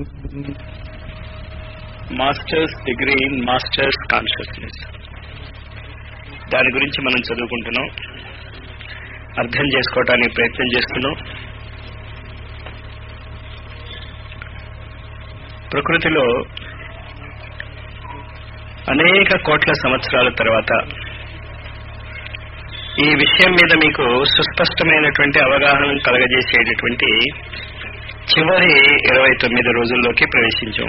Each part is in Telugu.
Masters degree in masters consciousness దాని గురించి మనం చదువుకుంటున్నాం అర్థం చేసుకోవటానికి ప్రయత్నం చేస్తున్నాం ప్రకృతిలో అనేక కోట్ల సంవత్సరాల తర్వాత ఈ విషయం మీద మీకు సుస్పష్టమైనటువంటి అవగాహన కలగజేసేటటువంటి చివరి ఇరవై తొమ్మిది రోజుల్లోకి ప్రవేశించాం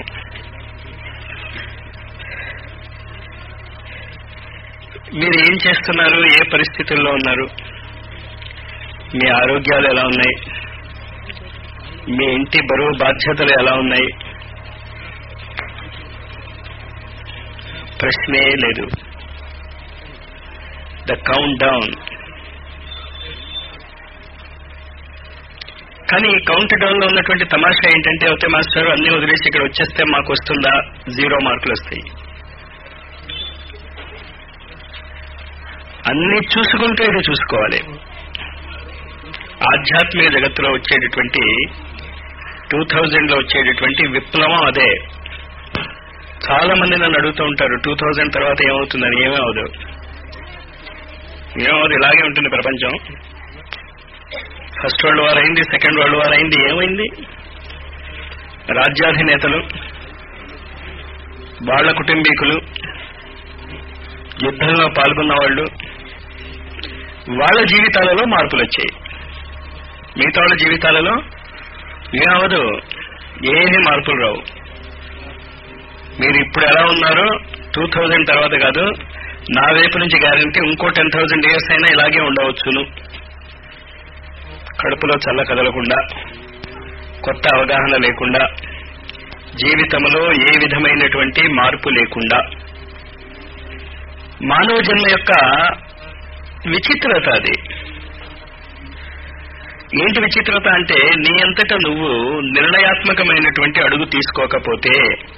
మీరు ఏం చేస్తున్నారు ఏ పరిస్థితుల్లో ఉన్నారు మీ ఆరోగ్యాలు ఎలా ఉన్నాయి మీ ఇంటి బరువు బాధ్యతలు ఎలా ఉన్నాయి ప్రశ్నే లేదు ద కౌంట్ డౌన్ కానీ కౌంట్ డౌన్ లో ఉన్నటువంటి తమాషా ఏంటంటే ఓకే మాస్టర్ అన్ని వదిలేసి ఇక్కడ వచ్చేస్తే మాకు వస్తుందా జీరో మార్కులు వస్తాయి అన్ని చూసుకుంటూ ఇది చూసుకోవాలి ఆధ్యాత్మిక జగత్తులో వచ్చేటటువంటి టూ థౌజండ్ లో వచ్చేటటువంటి విప్లవం అదే చాలా మంది నన్ను అడుగుతూ ఉంటారు టూ థౌజండ్ తర్వాత ఏమవుతుందని ఏమీ అవదు ఏమవుదు ఇలాగే ఉంటుంది ప్రపంచం ఫస్ట్ వరల్డ్ వార్ అయింది సెకండ్ వరల్డ్ వార్ అయింది ఏమైంది రాజ్యాధినేతలు వాళ్ల కుటుంబీకులు యుద్ధంలో పాల్గొన్న వాళ్ళు వాళ్ళ జీవితాలలో మార్పులు వచ్చాయి మిగతా వాళ్ళ జీవితాలలో ఏమవదు ఏమీ మార్పులు రావు మీరు ఇప్పుడు ఎలా ఉన్నారో టూ థౌజండ్ తర్వాత కాదు నా వైపు నుంచి గ్యారంటీ ఇంకో టెన్ థౌజండ్ ఇయర్స్ అయినా ఇలాగే ఉండవచ్చును కడుపులో చల్ల కదలకుండా కొత్త అవగాహన లేకుండా జీవితంలో ఏ విధమైనటువంటి మార్పు లేకుండా మానవ జన్మ యొక్క విచిత్రత అది ఏంటి విచిత్రత అంటే నీ అంతటా నువ్వు నిర్ణయాత్మకమైనటువంటి అడుగు తీసుకోకపోతే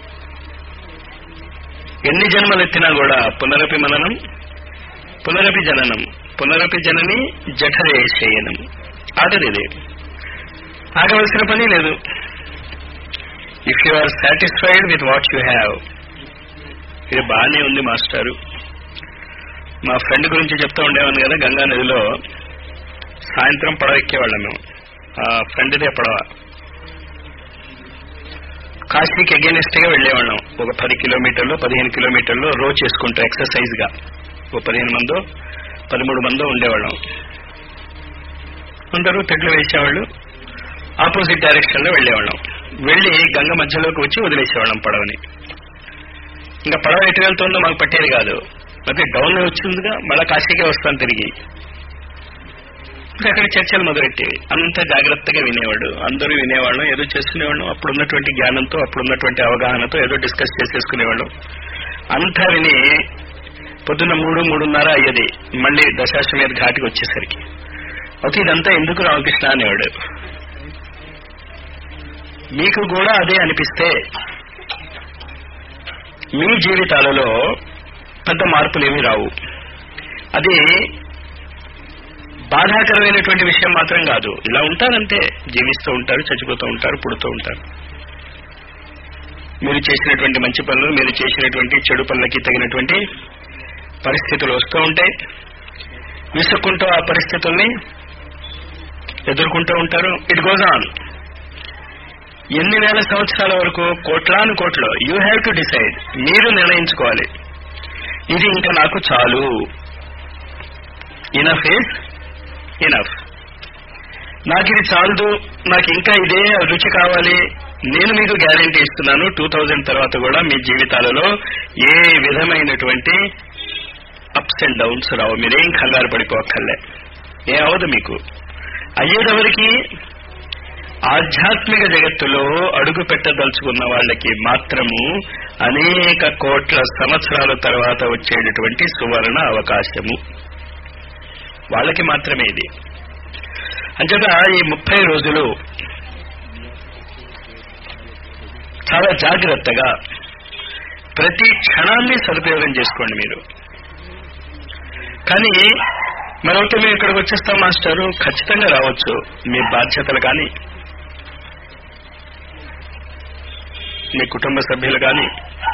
ఎన్ని జన్మలెత్తినా కూడా పునరపి మననం పునరపి జననం పునరపి జనని జఠరేశయనం ఆగదిది ఆగవలసిన పని లేదు if you are satisfied with what you have ఇది బాగానే ఉంది మాస్టారు మా ఫ్రెండ్ గురించి చెప్తూ ఉండేవాను కదా గంగా నదిలో సాయంత్రం పడవ ఎక్కేవాళ్ళం మేము ఆ ఫ్రెండ్దే పడవ కాశీకి అగేనిస్ట్ గా వెళ్లేవాళ్ళం ఒక పది కిలోమీటర్లు పదిహేను కిలోమీటర్లు రో చేసుకుంటూ ఎక్సర్సైజ్ గా ఒక పదిహేను మందో పదమూడు మందో ఉండేవాళ్ళం అందరూ తెడ్లు వేసేవాళ్ళు ఆపోజిట్ డైరెక్షన్ లో వెళ్లేవాళ్ళం వెళ్లి గంగ మధ్యలోకి వచ్చి వదిలేసేవాళ్ళం పడవని ఇంకా పడవ ఎటు వెళ్తుందో మాకు పట్టేది కాదు అయితే డౌన్ వచ్చిందిగా మళ్ళా కాశీకే వస్తాను తిరిగి అక్కడ చర్చలు మొదలెట్టేవి అంత జాగ్రత్తగా వినేవాడు అందరూ వినేవాళ్ళం ఏదో చేసుకునేవాళ్ళం అప్పుడున్నటువంటి జ్ఞానంతో అప్పుడున్నటువంటి అవగాహనతో ఏదో డిస్కస్ చేసేసుకునేవాళ్ళం అంతా విని పొద్దున్న మూడు మూడున్నర అయ్యేది మళ్ళీ దశాశ్వమేధ ఘాటికి వచ్చేసరికి ఓకే ఇదంతా ఎందుకు రామకృష్ణ అనేవాడు మీకు కూడా అదే అనిపిస్తే మీ జీవితాలలో పెద్ద మార్పులు ఏమీ రావు అది బాధాకరమైనటువంటి విషయం మాత్రం కాదు ఇలా ఉంటారంటే జీవిస్తూ ఉంటారు చచ్చిపోతూ ఉంటారు పుడుతూ ఉంటారు మీరు చేసినటువంటి మంచి పనులు మీరు చేసినటువంటి చెడు పనులకి తగినటువంటి పరిస్థితులు వస్తూ ఉంటాయి విసుక్కుంటూ ఆ పరిస్థితుల్ని ఎదుర్కొంటూ ఉంటారు ఇట్ గోజ్ ఆన్ ఎన్ని వేల సంవత్సరాల వరకు కోట్లాను కోట్లు యూ హ్యావ్ టు డిసైడ్ మీరు నిర్ణయించుకోవాలి ఇది ఇంకా నాకు చాలు ఇనఫ్ ఈజ్ ఇనఫ్ నాకు ఇది చాలదు నాకు ఇంకా ఇదే రుచి కావాలి నేను మీకు గ్యారంటీ ఇస్తున్నాను టూ థౌజండ్ తర్వాత కూడా మీ జీవితాలలో ఏ విధమైనటువంటి అప్స్ అండ్ డౌన్స్ రావు మీరేం కంగారు పడిపోక్కర్లే ఏ అవదు మీకు అయ్యేదెవరికి ఆధ్యాత్మిక జగత్తులో అడుగు పెట్టదలుచుకున్న వాళ్ళకి మాత్రము అనేక కోట్ల సంవత్సరాల తర్వాత వచ్చేటటువంటి సువర్ణ అవకాశము వాళ్ళకి మాత్రమే ఇది అంచేత ఈ ముప్పై రోజులు చాలా జాగ్రత్తగా ప్రతి క్షణాన్ని సదుపయోగం చేసుకోండి మీరు కానీ మరొకటి మేము ఇక్కడికి వచ్చేస్తాం మాస్టారు ఖచ్చితంగా రావచ్చు మీ బాధ్యతలు కానీ మీ కుటుంబ సభ్యులు కానీ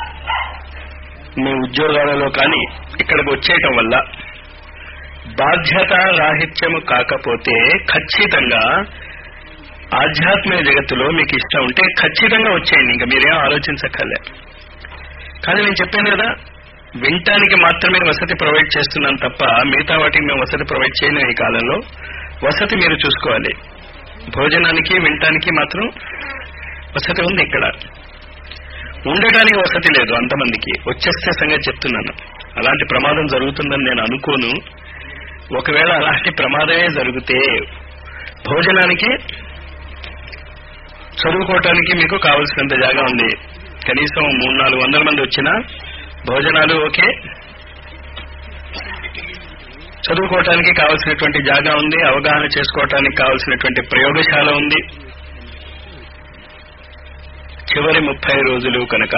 మీ ఉద్యోగాలలో కానీ ఇక్కడికి వచ్చేయటం వల్ల బాధ్యత రాహిత్యము కాకపోతే ఖచ్చితంగా ఆధ్యాత్మిక జగత్తులో మీకు ఇష్టం ఉంటే ఖచ్చితంగా వచ్చేయండి ఇంకా మీరేం ఆలోచించక్కర్లే కానీ నేను చెప్పాను కదా వినటానికి మాత్రమే వసతి ప్రొవైడ్ చేస్తున్నాను తప్ప మిగతా వాటికి మేము వసతి ప్రొవైడ్ చేయలేము ఈ కాలంలో వసతి మీరు చూసుకోవాలి భోజనానికి వినటానికి మాత్రం వసతి ఉంది ఇక్కడ ఉండటానికి వసతి లేదు అంతమందికి వచ్చేస్తే సంగతి చెప్తున్నాను అలాంటి ప్రమాదం జరుగుతుందని నేను అనుకోను ఒకవేళ అలాంటి ప్రమాదమే జరిగితే భోజనానికి చదువుకోవటానికి మీకు కావలసినంత జాగా ఉంది కనీసం మూడు నాలుగు వందల మంది వచ్చినా భోజనాలు ఓకే చదువుకోవటానికి కావలసినటువంటి జాగా ఉంది అవగాహన చేసుకోవటానికి కావలసినటువంటి ప్రయోగశాల ఉంది చివరి ముప్పై రోజులు కనుక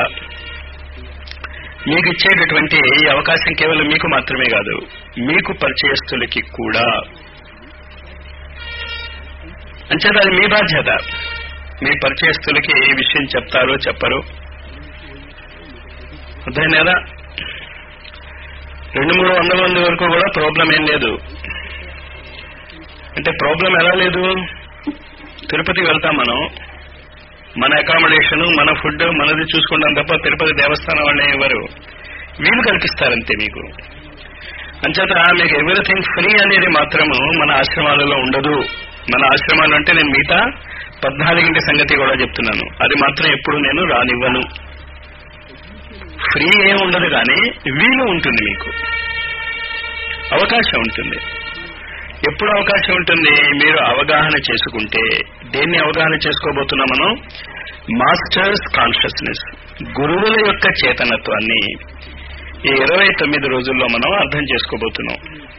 మీకు ఇచ్చేటటువంటి ఈ అవకాశం కేవలం మీకు మాత్రమే కాదు మీకు పరిచయస్తులకి కూడా అంచేత అది మీ బాధ్యత మీ పరిచయస్తులకి ఏ విషయం చెప్తారో చెప్పరు అర్థమైంది కదా రెండు మూడు వందల మంది వరకు కూడా ప్రాబ్లం ఏం లేదు అంటే ప్రాబ్లం ఎలా లేదు తిరుపతికి వెళ్తాం మనం మన అకామిడేషన్ మన ఫుడ్ మనది చూసుకుంటాం తప్ప తిరుపతి దేవస్థానం వాళ్ళే ఎవరు వీలు కల్పిస్తారంతే మీకు అంచేత మీకు ఎవ్రీథింగ్ ఫ్రీ అనేది మాత్రము మన ఆశ్రమాలలో ఉండదు మన ఆశ్రమాలు అంటే నేను మిగతా పద్నాలుగింటి సంగతి కూడా చెప్తున్నాను అది మాత్రం ఎప్పుడు నేను రానివ్వను ఫ్రీ ఏం ఉండదు కానీ వీలు ఉంటుంది మీకు అవకాశం ఉంటుంది ఎప్పుడు అవకాశం ఉంటుంది మీరు అవగాహన చేసుకుంటే దేన్ని అవగాహన చేసుకోబోతున్నాం మనం మాస్టర్స్ కాన్షియస్నెస్ గురువుల యొక్క చేతనత్వాన్ని ఈ ఇరవై తొమ్మిది రోజుల్లో మనం అర్థం చేసుకోబోతున్నాం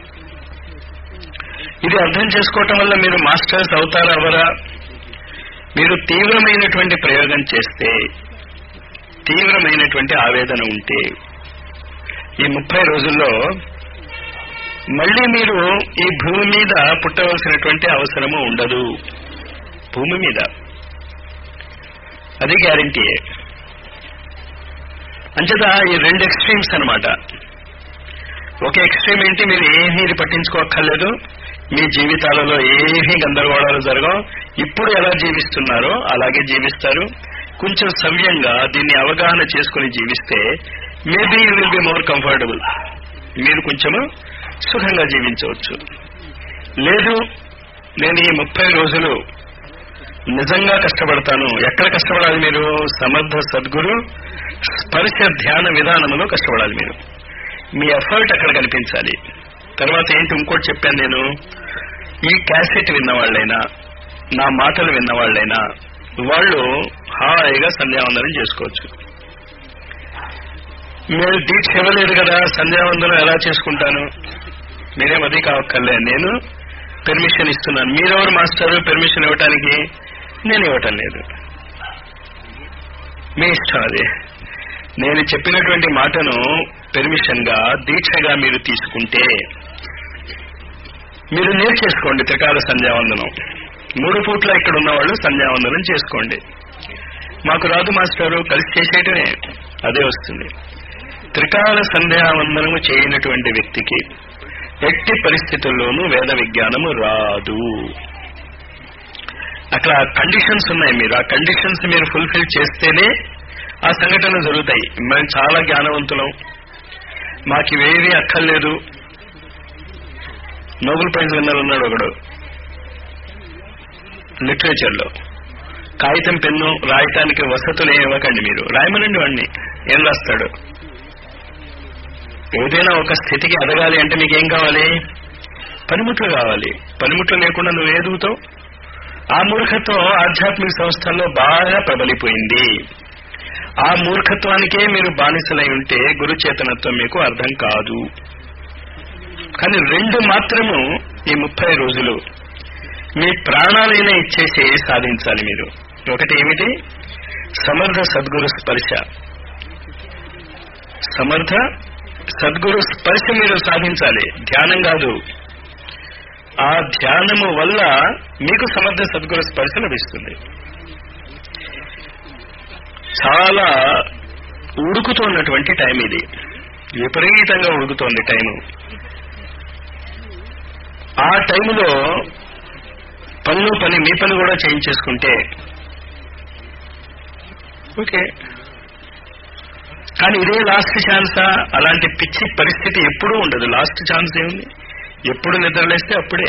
ఇది అర్థం చేసుకోవటం వల్ల మీరు మాస్టర్స్ అవుతారా అవరా మీరు తీవ్రమైనటువంటి ప్రయోగం చేస్తే తీవ్రమైనటువంటి ఆవేదన ఉంటే ఈ ముప్పై రోజుల్లో మళ్ళీ మీరు ఈ భూమి మీద పుట్టవలసినటువంటి అవసరము ఉండదు భూమి మీద అది గ్యారంటీ అంచేత ఈ రెండు ఎక్స్ట్రీమ్స్ అనమాట ఒక ఎక్స్ట్రీమ్ ఏంటి మీరు ఏమీ పట్టించుకోక్కర్లేదు మీ జీవితాలలో ఏమీ గందరగోళాలు జరగవు ఇప్పుడు ఎలా జీవిస్తున్నారో అలాగే జీవిస్తారు కొంచెం సవ్యంగా దీన్ని అవగాహన చేసుకుని జీవిస్తే maybe you will be more comfortable మీరు కొంచెము సుఖంగా జీవించవచ్చు లేదు నేను ఈ ముప్పై రోజులు నిజంగా కష్టపడతాను ఎక్కడ కష్టపడాలి మీరు సమర్థ సద్గురు స్పర్శ ధ్యాన విధానంలో కష్టపడాలి మీరు మీ ఎఫర్ట్ అక్కడ కనిపించాలి తర్వాత ఏంటి ఇంకోటి చెప్పాను నేను ఈ క్యాసెట్ విన్నవాళ్ళైనా నా మాటలు విన్నవాళ్ళైనా వాళ్ళు హాయిగా సంధ్యావందనం చేసుకోవచ్చు మీరు దీక్ష ఇవ్వలేదు కదా సంధ్యావందనం ఎలా చేసుకుంటాను మీరేం అది కావక్కర్లే నేను పెర్మిషన్ ఇస్తున్నాను మీరెవరు మాస్టర్ పెర్మిషన్ ఇవ్వటానికి నేను ఇవ్వటం లేదు మీ ఇష్టం అది నేను చెప్పినటువంటి మాటను పెర్మిషన్ గా దీక్షగా మీరు తీసుకుంటే మీరు నేర్చేసుకోండి త్రికాల సంధ్యావందనం మూడు పూట్ల ఇక్కడ ఉన్నవాళ్ళు సంధ్యావందనం చేసుకోండి మాకు రాదు మాస్టారు కలిసి చేసేయటమే అదే వస్తుంది త్రికాల సంధ్యావందనము చేయనటువంటి వ్యక్తికి ఎట్టి పరిస్థితుల్లోనూ వేద విజ్ఞానము రాదు అక్కడ కండిషన్స్ ఉన్నాయి మీరు ఆ కండిషన్స్ మీరు ఫుల్ఫిల్ చేస్తేనే ఆ సంఘటనలు జరుగుతాయి మేము చాలా జ్ఞానవంతులం మాకు ఇవేవి అక్కర్లేదు నోబెల్ ప్రైజ్ విన్నర్ ఉన్నాడు ఒకడు లిటరేచర్ లో కాగితం పెన్ను రాయటానికి వసతులు ఏమి ఇవ్వకండి మీరు రాయమనండి వాడిని ఏం రాస్తాడు ఏదైనా ఒక స్థితికి ఎదగాలి అంటే మీకు ఏం కావాలి పనిముట్లు కావాలి పనిముట్లు లేకుండా నువ్వు ఎదుగుతావు ఆ మూర్ఖత్వం ఆధ్యాత్మిక సంస్థల్లో బాగా ప్రబలిపోయింది ఆ మూర్ఖత్వానికే మీరు బానిసలై ఉంటే గురు చేతనత్వం మీకు అర్థం కాదు కానీ రెండు మాత్రము ఈ ముప్పై రోజులు మీ ప్రాణాలైనా ఇచ్చేసి సాధించాలి మీరు ఒకటి ఏమిటి సమర్థ సద్గురు స్పర్శ సమర్థ సద్గురు స్పర్శ మీరు సాధించాలి ధ్యానం కాదు ఆ ధ్యానము వల్ల మీకు సమర్థ సద్గురు స్పర్శ లభిస్తుంది చాలా ఉడుకుతున్నటువంటి టైం ఇది విపరీతంగా ఉడుకుతోంది టైము ఆ టైంలో పనులు పని మీ పని కూడా చేయించేసుకుంటే ఓకే కానీ ఇదే లాస్ట్ ఛాన్సా అలాంటి పిచ్చి పరిస్థితి ఎప్పుడూ ఉండదు లాస్ట్ ఛాన్స్ ఏముంది ఎప్పుడు నిద్రలేస్తే అప్పుడే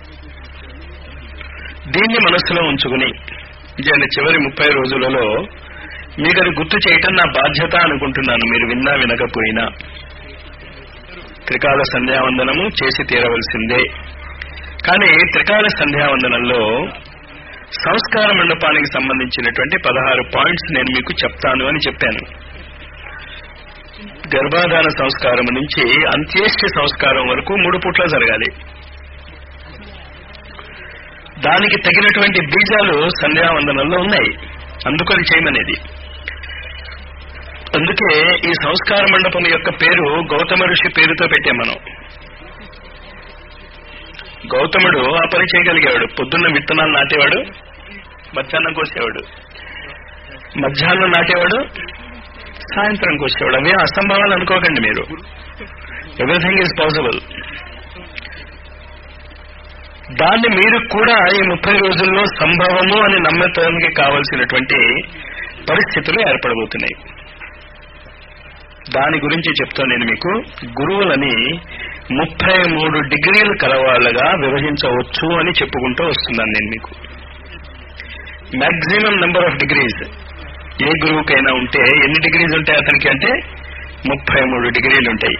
దీన్ని మనస్సులో ఉంచుకుని ఇదే చివరి ముప్పై రోజులలో మీకు అది గుర్తు చేయటం నా బాధ్యత అనుకుంటున్నాను మీరు విన్నా వినకపోయినా త్రికాల సంధ్యావందనము చేసి తీరవలసిందే కానీ త్రికాల సంధ్యావందనంలో సంస్కార మండపానికి సంబంధించినటువంటి పదహారు పాయింట్స్ నేను మీకు చెప్తాను అని చెప్పాను గర్భాధాన సంస్కారం నుంచి అంత్యేష్టి సంస్కారం వరకు మూడు పూట్ల జరగాలి దానికి తగినటువంటి బీజాలు సంధ్యావందనంలో ఉన్నాయి అందుకని చేయమనేది అందుకే ఈ సంస్కార మండపం యొక్క పేరు గౌతమ ఋషి పేరుతో పెట్టాం మనం గౌతముడు ఆ పని చేయగలిగేవాడు పొద్దున్న విత్తనాలు నాటేవాడు మధ్యాహ్నం కోసేవాడు మధ్యాహ్నం నాటేవాడు సాయంత్రం కోసేవాడు అవే అసంభవాలు అనుకోకండి మీరు ఎవ్రీథింగ్ ఈజ్ పాసిబుల్ దాన్ని మీరు కూడా ఈ ముప్పై రోజుల్లో సంభవము అని నమ్మటానికి కావలసినటువంటి పరిస్థితులు ఏర్పడబోతున్నాయి దాని గురించి చెప్తా నేను మీకు గురువులని ముప్పై మూడు డిగ్రీలు కలవాళ్ళగా విభజించవచ్చు అని చెప్పుకుంటూ వస్తున్నాను నేను మీకు మాక్సిమం నెంబర్ ఆఫ్ డిగ్రీస్ ఏ గురువుకైనా ఉంటే ఎన్ని డిగ్రీస్ ఉంటాయి అతనికి అంటే ముప్పై మూడు డిగ్రీలు ఉంటాయి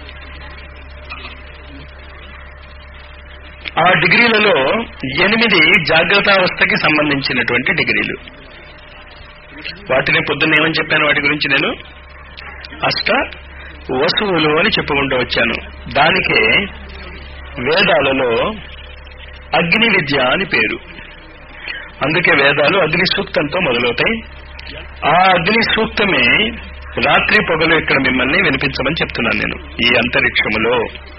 ఆ డిగ్రీలలో ఎనిమిది జాగ్రత్తావస్థకి సంబంధించినటువంటి డిగ్రీలు వాటిని పొద్దున్న ఏమని చెప్పాను వాటి గురించి నేను అష్ట వసువులు అని చెప్పుకుంటూ వచ్చాను దానికే వేదాలలో అగ్ని విద్య అని పేరు అందుకే వేదాలు అగ్ని సూక్తంతో మొదలవుతాయి ఆ అగ్ని సూక్తమే రాత్రి పొగలు ఇక్కడ మిమ్మల్ని వినిపించమని చెప్తున్నాను నేను ఈ అంతరిక్షములో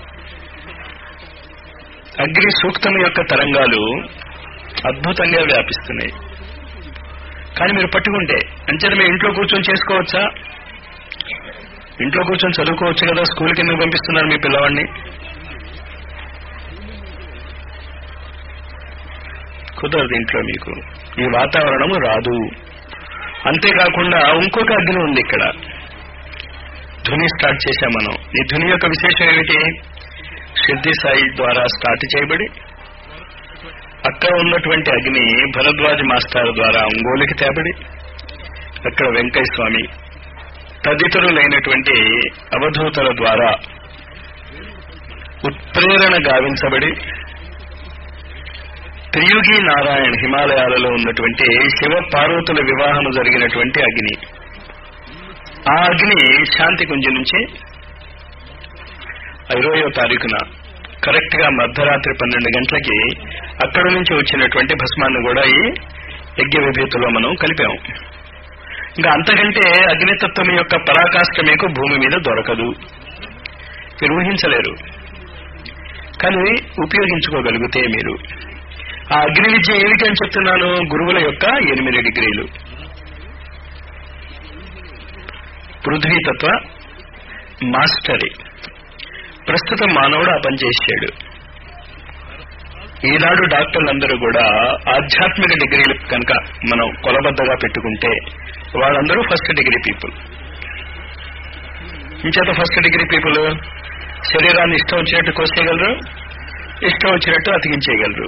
అగ్ని సూక్తం యొక్క తరంగాలు అద్భుతంగా వ్యాపిస్తున్నాయి కానీ మీరు పట్టుకుంటే అంచేత మీరు ఇంట్లో కూర్చొని చేసుకోవచ్చా ఇంట్లో కూర్చొని చదువుకోవచ్చు కదా స్కూల్కి ఎందుకు పంపిస్తున్నారు మీ పిల్లవాడిని కుదరదు ఇంట్లో మీకు ఈ వాతావరణము రాదు అంతేకాకుండా ఇంకొక అగ్ని ఉంది ఇక్కడ ధ్వని స్టార్ట్ చేశాం మనం ఈ ధ్వని యొక్క విశేషం ఏమిటి సిద్ధి సాయి ద్వారా స్టార్ట్ చేయబడి అక్కడ ఉన్నటువంటి అగ్ని భరద్వాజ్ మాస్టర్ ద్వారా ఒంగోలుకి తేబడి అక్కడ వెంకయ్య స్వామి తదితరులైనటువంటి అవధూతల ద్వారా ఉత్ప్రేరణ గావించబడి త్రియుగి నారాయణ హిమాలయాలలో ఉన్నటువంటి శివ పార్వతుల వివాహము జరిగినటువంటి అగ్ని ఆ అగ్ని శాంతి కుంజి నుంచి ఇరవయో తారీఖున కరెక్ట్ గా మధ్యరాత్రి పన్నెండు గంటలకి అక్కడ నుంచి వచ్చినటువంటి భస్మాన్ని కూడా ఈ యజ్ఞ విభూతిలో మనం కలిపాము ఇంకా అంతకంటే అగ్నితత్వం యొక్క పరాకాష్ఠ మీకు భూమి మీద దొరకదు మీరు ఊహించలేరు కానీ ఉపయోగించుకోగలిగితే మీరు ఆ అగ్ని విద్య ఏమిటి అని చెప్తున్నాను గురువుల యొక్క ఎనిమిది డిగ్రీలు పృథ్వీతత్వ మాస్టరీ ప్రస్తుతం మానవుడు ఆ పని చేశాడు ఈనాడు డాక్టర్లందరూ కూడా ఆధ్యాత్మిక డిగ్రీలు కనుక మనం కొలబద్దగా పెట్టుకుంటే వాళ్ళందరూ ఫస్ట్ డిగ్రీ పీపుల్ ఇంచేత ఫస్ట్ డిగ్రీ పీపుల్ శరీరాన్ని ఇష్టం వచ్చినట్టు కోసేయగలరు ఇష్టం వచ్చినట్టు అతికించేయగలరు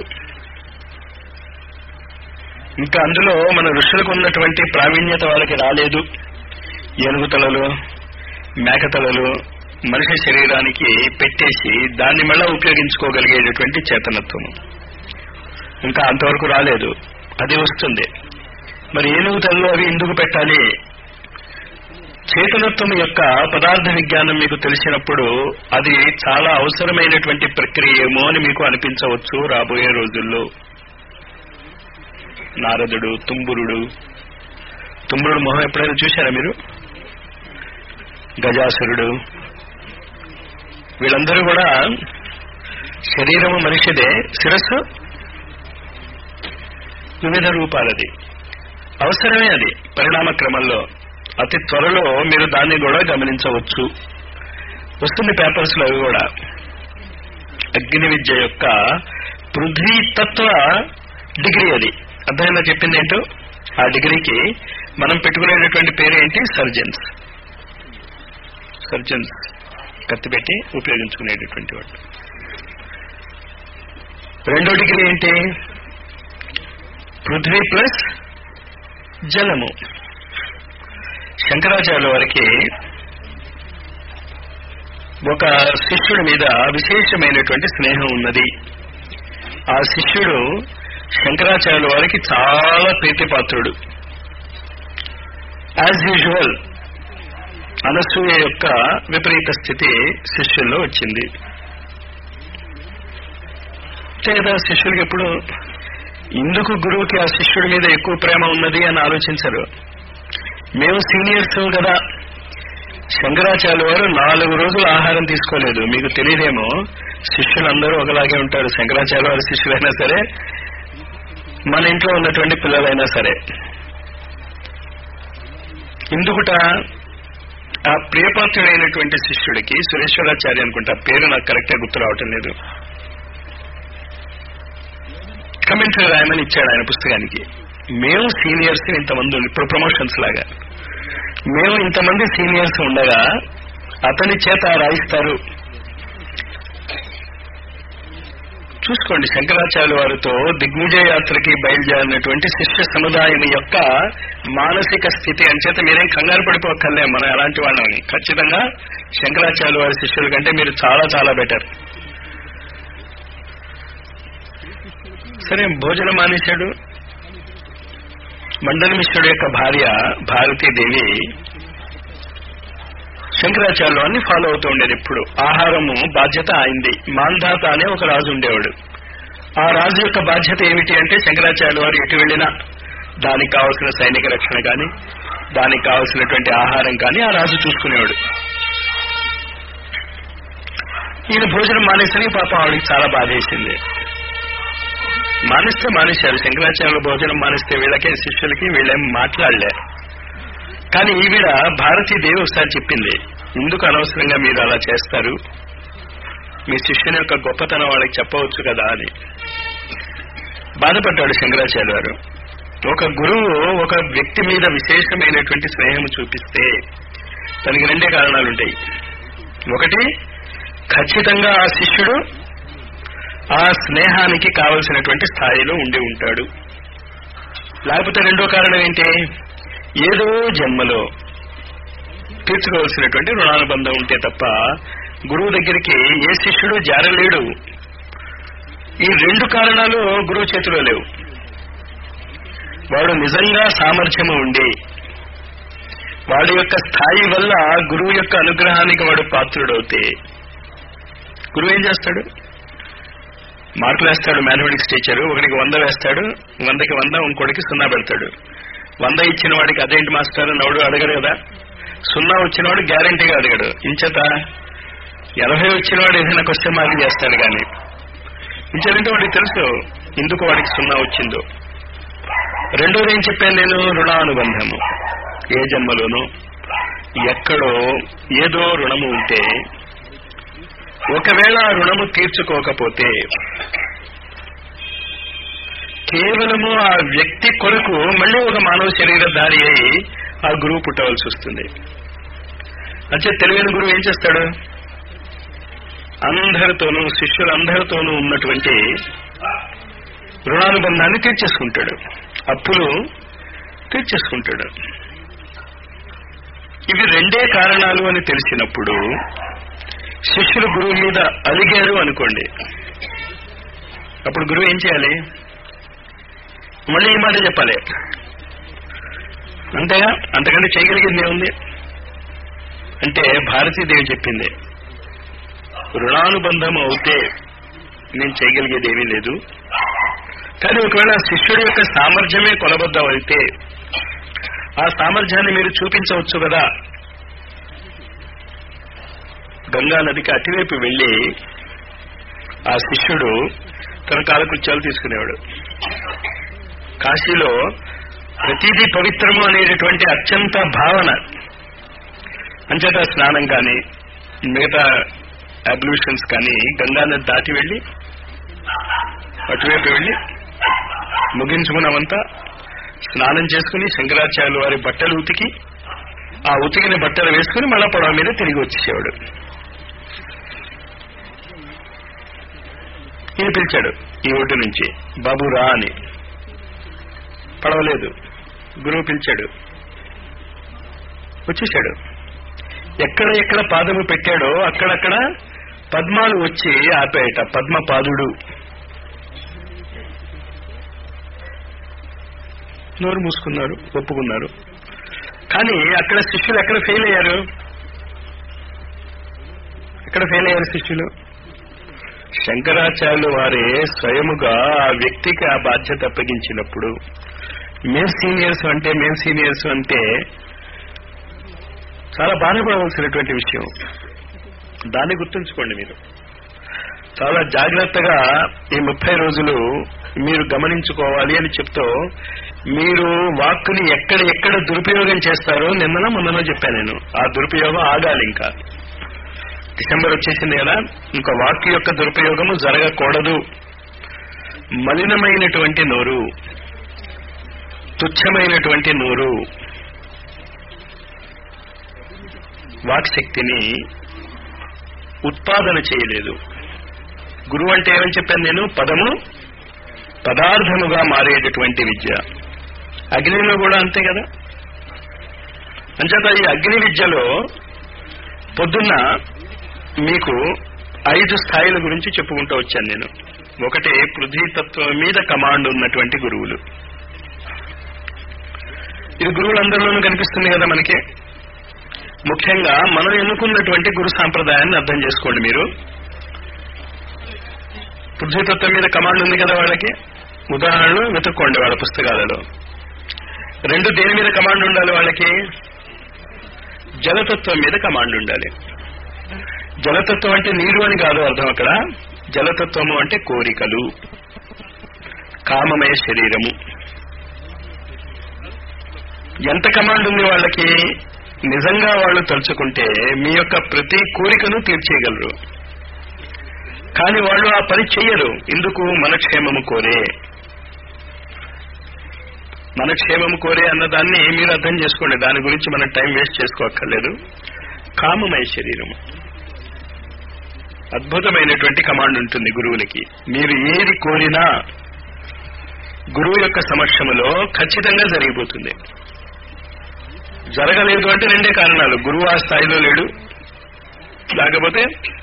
ఇంకా అందులో మన ఋషులకు ఉన్నటువంటి ప్రావీణ్యత వాళ్ళకి రాలేదు ఏనుగుతలలు మేకతలలు మనిషి శరీరానికి పెట్టేసి దాన్ని మళ్ళా ఉపయోగించుకోగలిగేటటువంటి చేతనత్వము ఇంకా అంతవరకు రాలేదు అది వస్తుంది మరి ఏనుగుతలలో అవి ఎందుకు పెట్టాలి చేతనత్వం యొక్క పదార్థ విజ్ఞానం మీకు తెలిసినప్పుడు అది చాలా అవసరమైనటువంటి ప్రక్రియ ఏమో అని మీకు అనిపించవచ్చు రాబోయే రోజుల్లో నారదుడు తుంబురుడు తుంబురుడు మొహం ఎప్పుడైనా చూశారా మీరు గజాసురుడు వీళ్ళందరూ కూడా శరీరము మనిషిదే శిరస్సు వివిధ రూపాలది అవసరమే అది పరిణామ క్రమంలో అతి త్వరలో మీరు దాన్ని కూడా గమనించవచ్చు వస్తుంది పేపర్స్ లో అవి కూడా అగ్ని విద్య యొక్క పృథ్వీ తత్వ డిగ్రీ అది అర్థమైందా చెప్పింది ఏంటో ఆ డిగ్రీకి మనం పెట్టుకునేటటువంటి పేరు ఏంటి సర్జన్స్ సర్జన్స్ కత్తి పెట్టి ఉపయోగించుకునేటటువంటి వాడు రెండో డిగ్రీ ఏంటి పృథ్వీ ప్లస్ జలము శంకరాచార్యుల వారికి ఒక శిష్యుడి మీద విశేషమైనటువంటి స్నేహం ఉన్నది ఆ శిష్యుడు శంకరాచార్యుల వారికి చాలా ప్రీతిపాత్రుడు యాజ్ యూజువల్ అనసూయ యొక్క విపరీత స్థితి శిష్యుల్లో వచ్చింది లేదా శిష్యులకి ఎప్పుడు ఇందుకు గురువుకి ఆ శిష్యుడి మీద ఎక్కువ ప్రేమ ఉన్నది అని ఆలోచించరు మేము సీనియర్స్ కదా శంకరాచార్య వారు నాలుగు రోజులు ఆహారం తీసుకోలేదు మీకు తెలియదేమో శిష్యులందరూ ఒకలాగే ఉంటారు శంకరాచార్య వారి శిష్యులైనా సరే మన ఇంట్లో ఉన్నటువంటి పిల్లలైనా సరే ఎందుకుట ఆ ప్రియపాత్రుడైనటువంటి శిష్యుడికి సురేశ్వరాచార్య అనుకుంటా పేరు నాకు కరెక్ట్ గా గుర్తు రావటం లేదు కమెంటరీ రాయమని ఇచ్చాడు ఆయన పుస్తకానికి మేము సీనియర్స్ ఇంతమంది ఉండి- ఇప్పుడు ప్రమోషన్స్ లాగా మేము ఇంతమంది సీనియర్స్ ఉండగా అతని చేత రాయిస్తారు చూసుకోండి శంకరాచార్య వారితో దిగ్విజయ యాత్రకి బయలుదేరినటువంటి శిష్య సముదాయం యొక్క మానసిక స్థితి అంచేత మీరేం కంగారు పడిపోక్కర్లే మనం ఎలాంటి వాళ్ళని ఖచ్చితంగా శంకరాచార్య వారి శిష్యుల కంటే మీరు చాలా చాలా బెటర్ సరే భోజనం మానేశాడు మండల మిశ్రుడు యొక్క భార్య భారతీదేవి శంకరాచార్యులు అన్ని ఫాలో అవుతూ ఉండేది ఇప్పుడు ఆహారము బాధ్యత అయింది మాంధాత అనే ఒక రాజు ఉండేవాడు ఆ రాజు యొక్క బాధ్యత ఏమిటి అంటే శంకరాచార్యులు వారు ఎటు వెళ్ళినా దానికి కావలసిన సైనిక రక్షణ కానీ దానికి కావలసినటువంటి ఆహారం కానీ ఆ రాజు చూసుకునేవాడు ఈయన భోజనం మానేసరికి పాపం ఆవిడికి చాలా బాధేసింది మానేస్తే మానేశారు శంకరాచార్యుల భోజనం మానేస్తే వీళ్ళకే శిష్యులకి వీళ్ళేం మాట్లాడలే కానీ ఈవిడ భారతీదేవి ఒకసారి చెప్పింది ఎందుకు అనవసరంగా మీరు అలా చేస్తారు మీ శిష్యుని యొక్క గొప్పతనం వాళ్ళకి చెప్పవచ్చు కదా అని బాధపడ్డాడు శంకరాచార్య గారు ఒక గురువు ఒక వ్యక్తి మీద విశేషమైనటువంటి స్నేహం చూపిస్తే దానికి రెండే కారణాలు ఉంటాయి ఒకటి ఖచ్చితంగా ఆ శిష్యుడు ఆ స్నేహానికి కావలసినటువంటి స్థాయిలో ఉండి ఉంటాడు లేకపోతే రెండో కారణం ఏంటి ఏదో జన్మలో తీర్చుకోవాల్సినటువంటి రుణానుబంధం ఉంటే తప్ప గురువు దగ్గరికి ఏ శిష్యుడు జారలేడు ఈ రెండు కారణాలు గురువు చేతిలో లేవు వాడు నిజంగా సామర్థ్యము ఉండి వాడి యొక్క స్థాయి వల్ల గురువు యొక్క అనుగ్రహానికి వాడు పాత్రుడవుతే గురువు ఏం చేస్తాడు మార్కులు వేస్తాడు మ్యాథమెటిక్స్ టీచరు ఒకడికి వంద వేస్తాడు వందకి వంద ఇంకోటికి సున్నా పెడతాడు వంద ఇచ్చిన వాడికి అదేంటి మాస్టర్ నవ్వుడు అడగడు కదా సున్నా వచ్చినవాడు గ్యారంటీగా అడగడు ఇంచేత ఎనభై వచ్చినవాడు ఏదైనా క్వశ్చన్ మార్క్ చేస్తాడు కానీ ఇంచేదంటే వాడికి తెలుసు ఎందుకు వాడికి సున్నా వచ్చిందో రెండోది ఏం చెప్పాను నేను రుణానుబంధము ఏ జన్మలోనూ ఎక్కడో ఏదో రుణము ఉంటే ఒకవేళ ఆ రుణము తీర్చుకోకపోతే కేవలము ఆ వ్యక్తి కొరకు మళ్ళీ ఒక మానవ శరీరధారి అయి ఆ గురువు పుట్టవలసి వస్తుంది అంటే తెలివైన గురువు ఏం చేస్తాడు అందరితోనూ శిష్యులందరితోనూ ఉన్నటువంటి రుణానుబంధాన్ని తీర్చేసుకుంటాడు అప్పులు తీర్చేసుకుంటాడు ఇవి రెండే కారణాలు అని తెలిసినప్పుడు శిష్యులు గురువు మీద అలిగారు అనుకోండి అప్పుడు గురువు ఏం చేయాలి మళ్ళీ ఈ మాట చెప్పాలి అంతేగా అంతకంటే చేయగలిగింది ఏముంది అంటే భారతీదేవి చెప్పింది రుణానుబంధం అవుతే నేను చేయగలిగేది ఏమీ లేదు కానీ ఒకవేళ శిష్యుడి యొక్క సామర్థ్యమే కొలబద్దం అయితే ఆ సామర్థ్యాన్ని మీరు చూపించవచ్చు కదా గంగా నదికి అటువైపు వెళ్లి ఆ శిష్యుడు తన కాలకృత్యాలు తీసుకునేవాడు కాశీలో ప్రతిదీ పవిత్రము అనేటటువంటి అత్యంత భావన అంచేత స్నానం కానీ మిగతా అబ్ల్యూషన్స్ కానీ గంగా నది దాటి వెళ్ళి అటువైపు వెళ్ళి ముగించుకున్నామంతా స్నానం చేసుకుని శంకరాచార్యుల వారి బట్టలు ఉతికి ఆ ఉతికిన బట్టలు వేసుకుని మళ్ళా పడవ మీద తిరిగి వచ్చేవాడు ఈయన పిలిచాడు ఈ ఒడ్డు నుంచి బాబు రా అని పడవలేదు గురువు పిలిచాడు వచ్చేశాడు ఎక్కడ ఎక్కడ పాదము పెట్టాడో అక్కడక్కడ పద్మాలు వచ్చి ఆపేయట పద్మపాదుడు నోరు మూసుకున్నారు ఒప్పుకున్నారు కానీ అక్కడ శిష్యులు ఎక్కడ ఫెయిల్ అయ్యారు ఎక్కడ ఫెయిల్ అయ్యారు శిష్యులు శంకరాచార్యులు వారే స్వయముగా ఆ వ్యక్తికి ఆ బాధ్యత అప్పగించినప్పుడు మేం సీనియర్స్ అంటే మేం సీనియర్స్ అంటే చాలా బాధపడవలసినటువంటి విషయం దాన్ని గుర్తుంచుకోండి మీరు చాలా జాగ్రత్తగా ఈ ముప్పై రోజులు మీరు గమనించుకోవాలి అని చెప్తూ మీరు వాక్కుని ఎక్కడ ఎక్కడ దురుపయోగం చేస్తారో నిన్ననో మొన్ననో చెప్పాను నేను ఆ దురుపయోగం ఆగాలి ఇంకా డిసెంబర్ వచ్చేసింది కదా ఇంకా వాక్కు యొక్క దురుపయోగము జరగకూడదు మలినమైనటువంటి నోరు తుచ్చమైనటువంటి నోరు వాక్శక్తిని ఉత్పాదన చేయలేదు గురువు అంటే ఏమని చెప్పాను నేను పదము పదార్థముగా మారేటటువంటి విద్య అగ్నిలో కూడా అంతే కదా అంచేత ఈ అగ్ని విద్యలో పొద్దున్న మీకు ఐదు స్థాయిల గురించి చెప్పుకుంటూ వచ్చాను నేను ఒకటి పృథ్వీతత్వం మీద కమాండ్ ఉన్నటువంటి గురువులు ఇది గురువులందరిలోనూ కనిపిస్తుంది కదా మనకి ముఖ్యంగా మనం ఎన్నుకున్నటువంటి గురు సాంప్రదాయాన్ని అర్థం చేసుకోండి మీరు పృథ్వీతత్వం మీద కమాండ్ ఉంది కదా వాళ్ళకి ఉదాహరణలు వెతుక్కోండి వాళ్ళ పుస్తకాలలో రెండు దేని మీద కమాండ్ ఉండాలి వాళ్ళకి జలతత్వం మీద కమాండ్ ఉండాలి జలతత్వం అంటే నీరు అని కాదు అర్థం అక్కడ జలతత్వము అంటే కోరికలు కామమయ శరీరము ఎంత కమాండ్ ఉంది వాళ్ళకి నిజంగా వాళ్ళు తలుచుకుంటే మీ యొక్క ప్రతి కోరికను తీర్చేయగలరు కానీ వాళ్ళు ఆ పని చెయ్యరు ఎందుకు మన క్షేమము కోరే మన క్షేమము కోరే అన్నదాన్ని మీరు అర్థం చేసుకోండి దాని గురించి మనం టైం వేస్ట్ చేసుకోక్కర్లేదు కామమయ శరీరము అద్భుతమైనటువంటి కమాండ్ ఉంటుంది గురువులకి మీరు ఏది కోరినా గురువు యొక్క సమక్షములో ఖచ్చితంగా జరిగిపోతుంది జరగలేదు అంటే రెండే కారణాలు గురువు ఆ స్థాయిలో లేడు లేకపోతే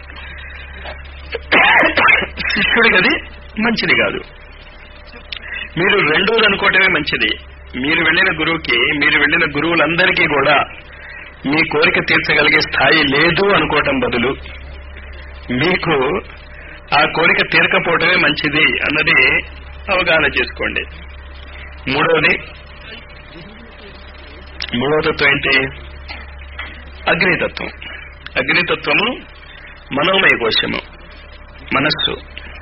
శిష్యుడికి అది మంచిది కాదు మీరు రెండోది అనుకోవటమే మంచిది మీరు వెళ్ళిన గురువుకి మీరు వెళ్ళిన గురువులందరికీ కూడా మీ కోరిక తీర్చగలిగే స్థాయి లేదు అనుకోవటం బదులు మీకు ఆ కోరిక తీరకపోవటమే మంచిది అన్నది అవగాహన చేసుకోండి మూడవది మూడవ తత్వం ఏంటి అగ్నితత్వం అగ్నితత్వము మనోమయ కోశము మనస్సు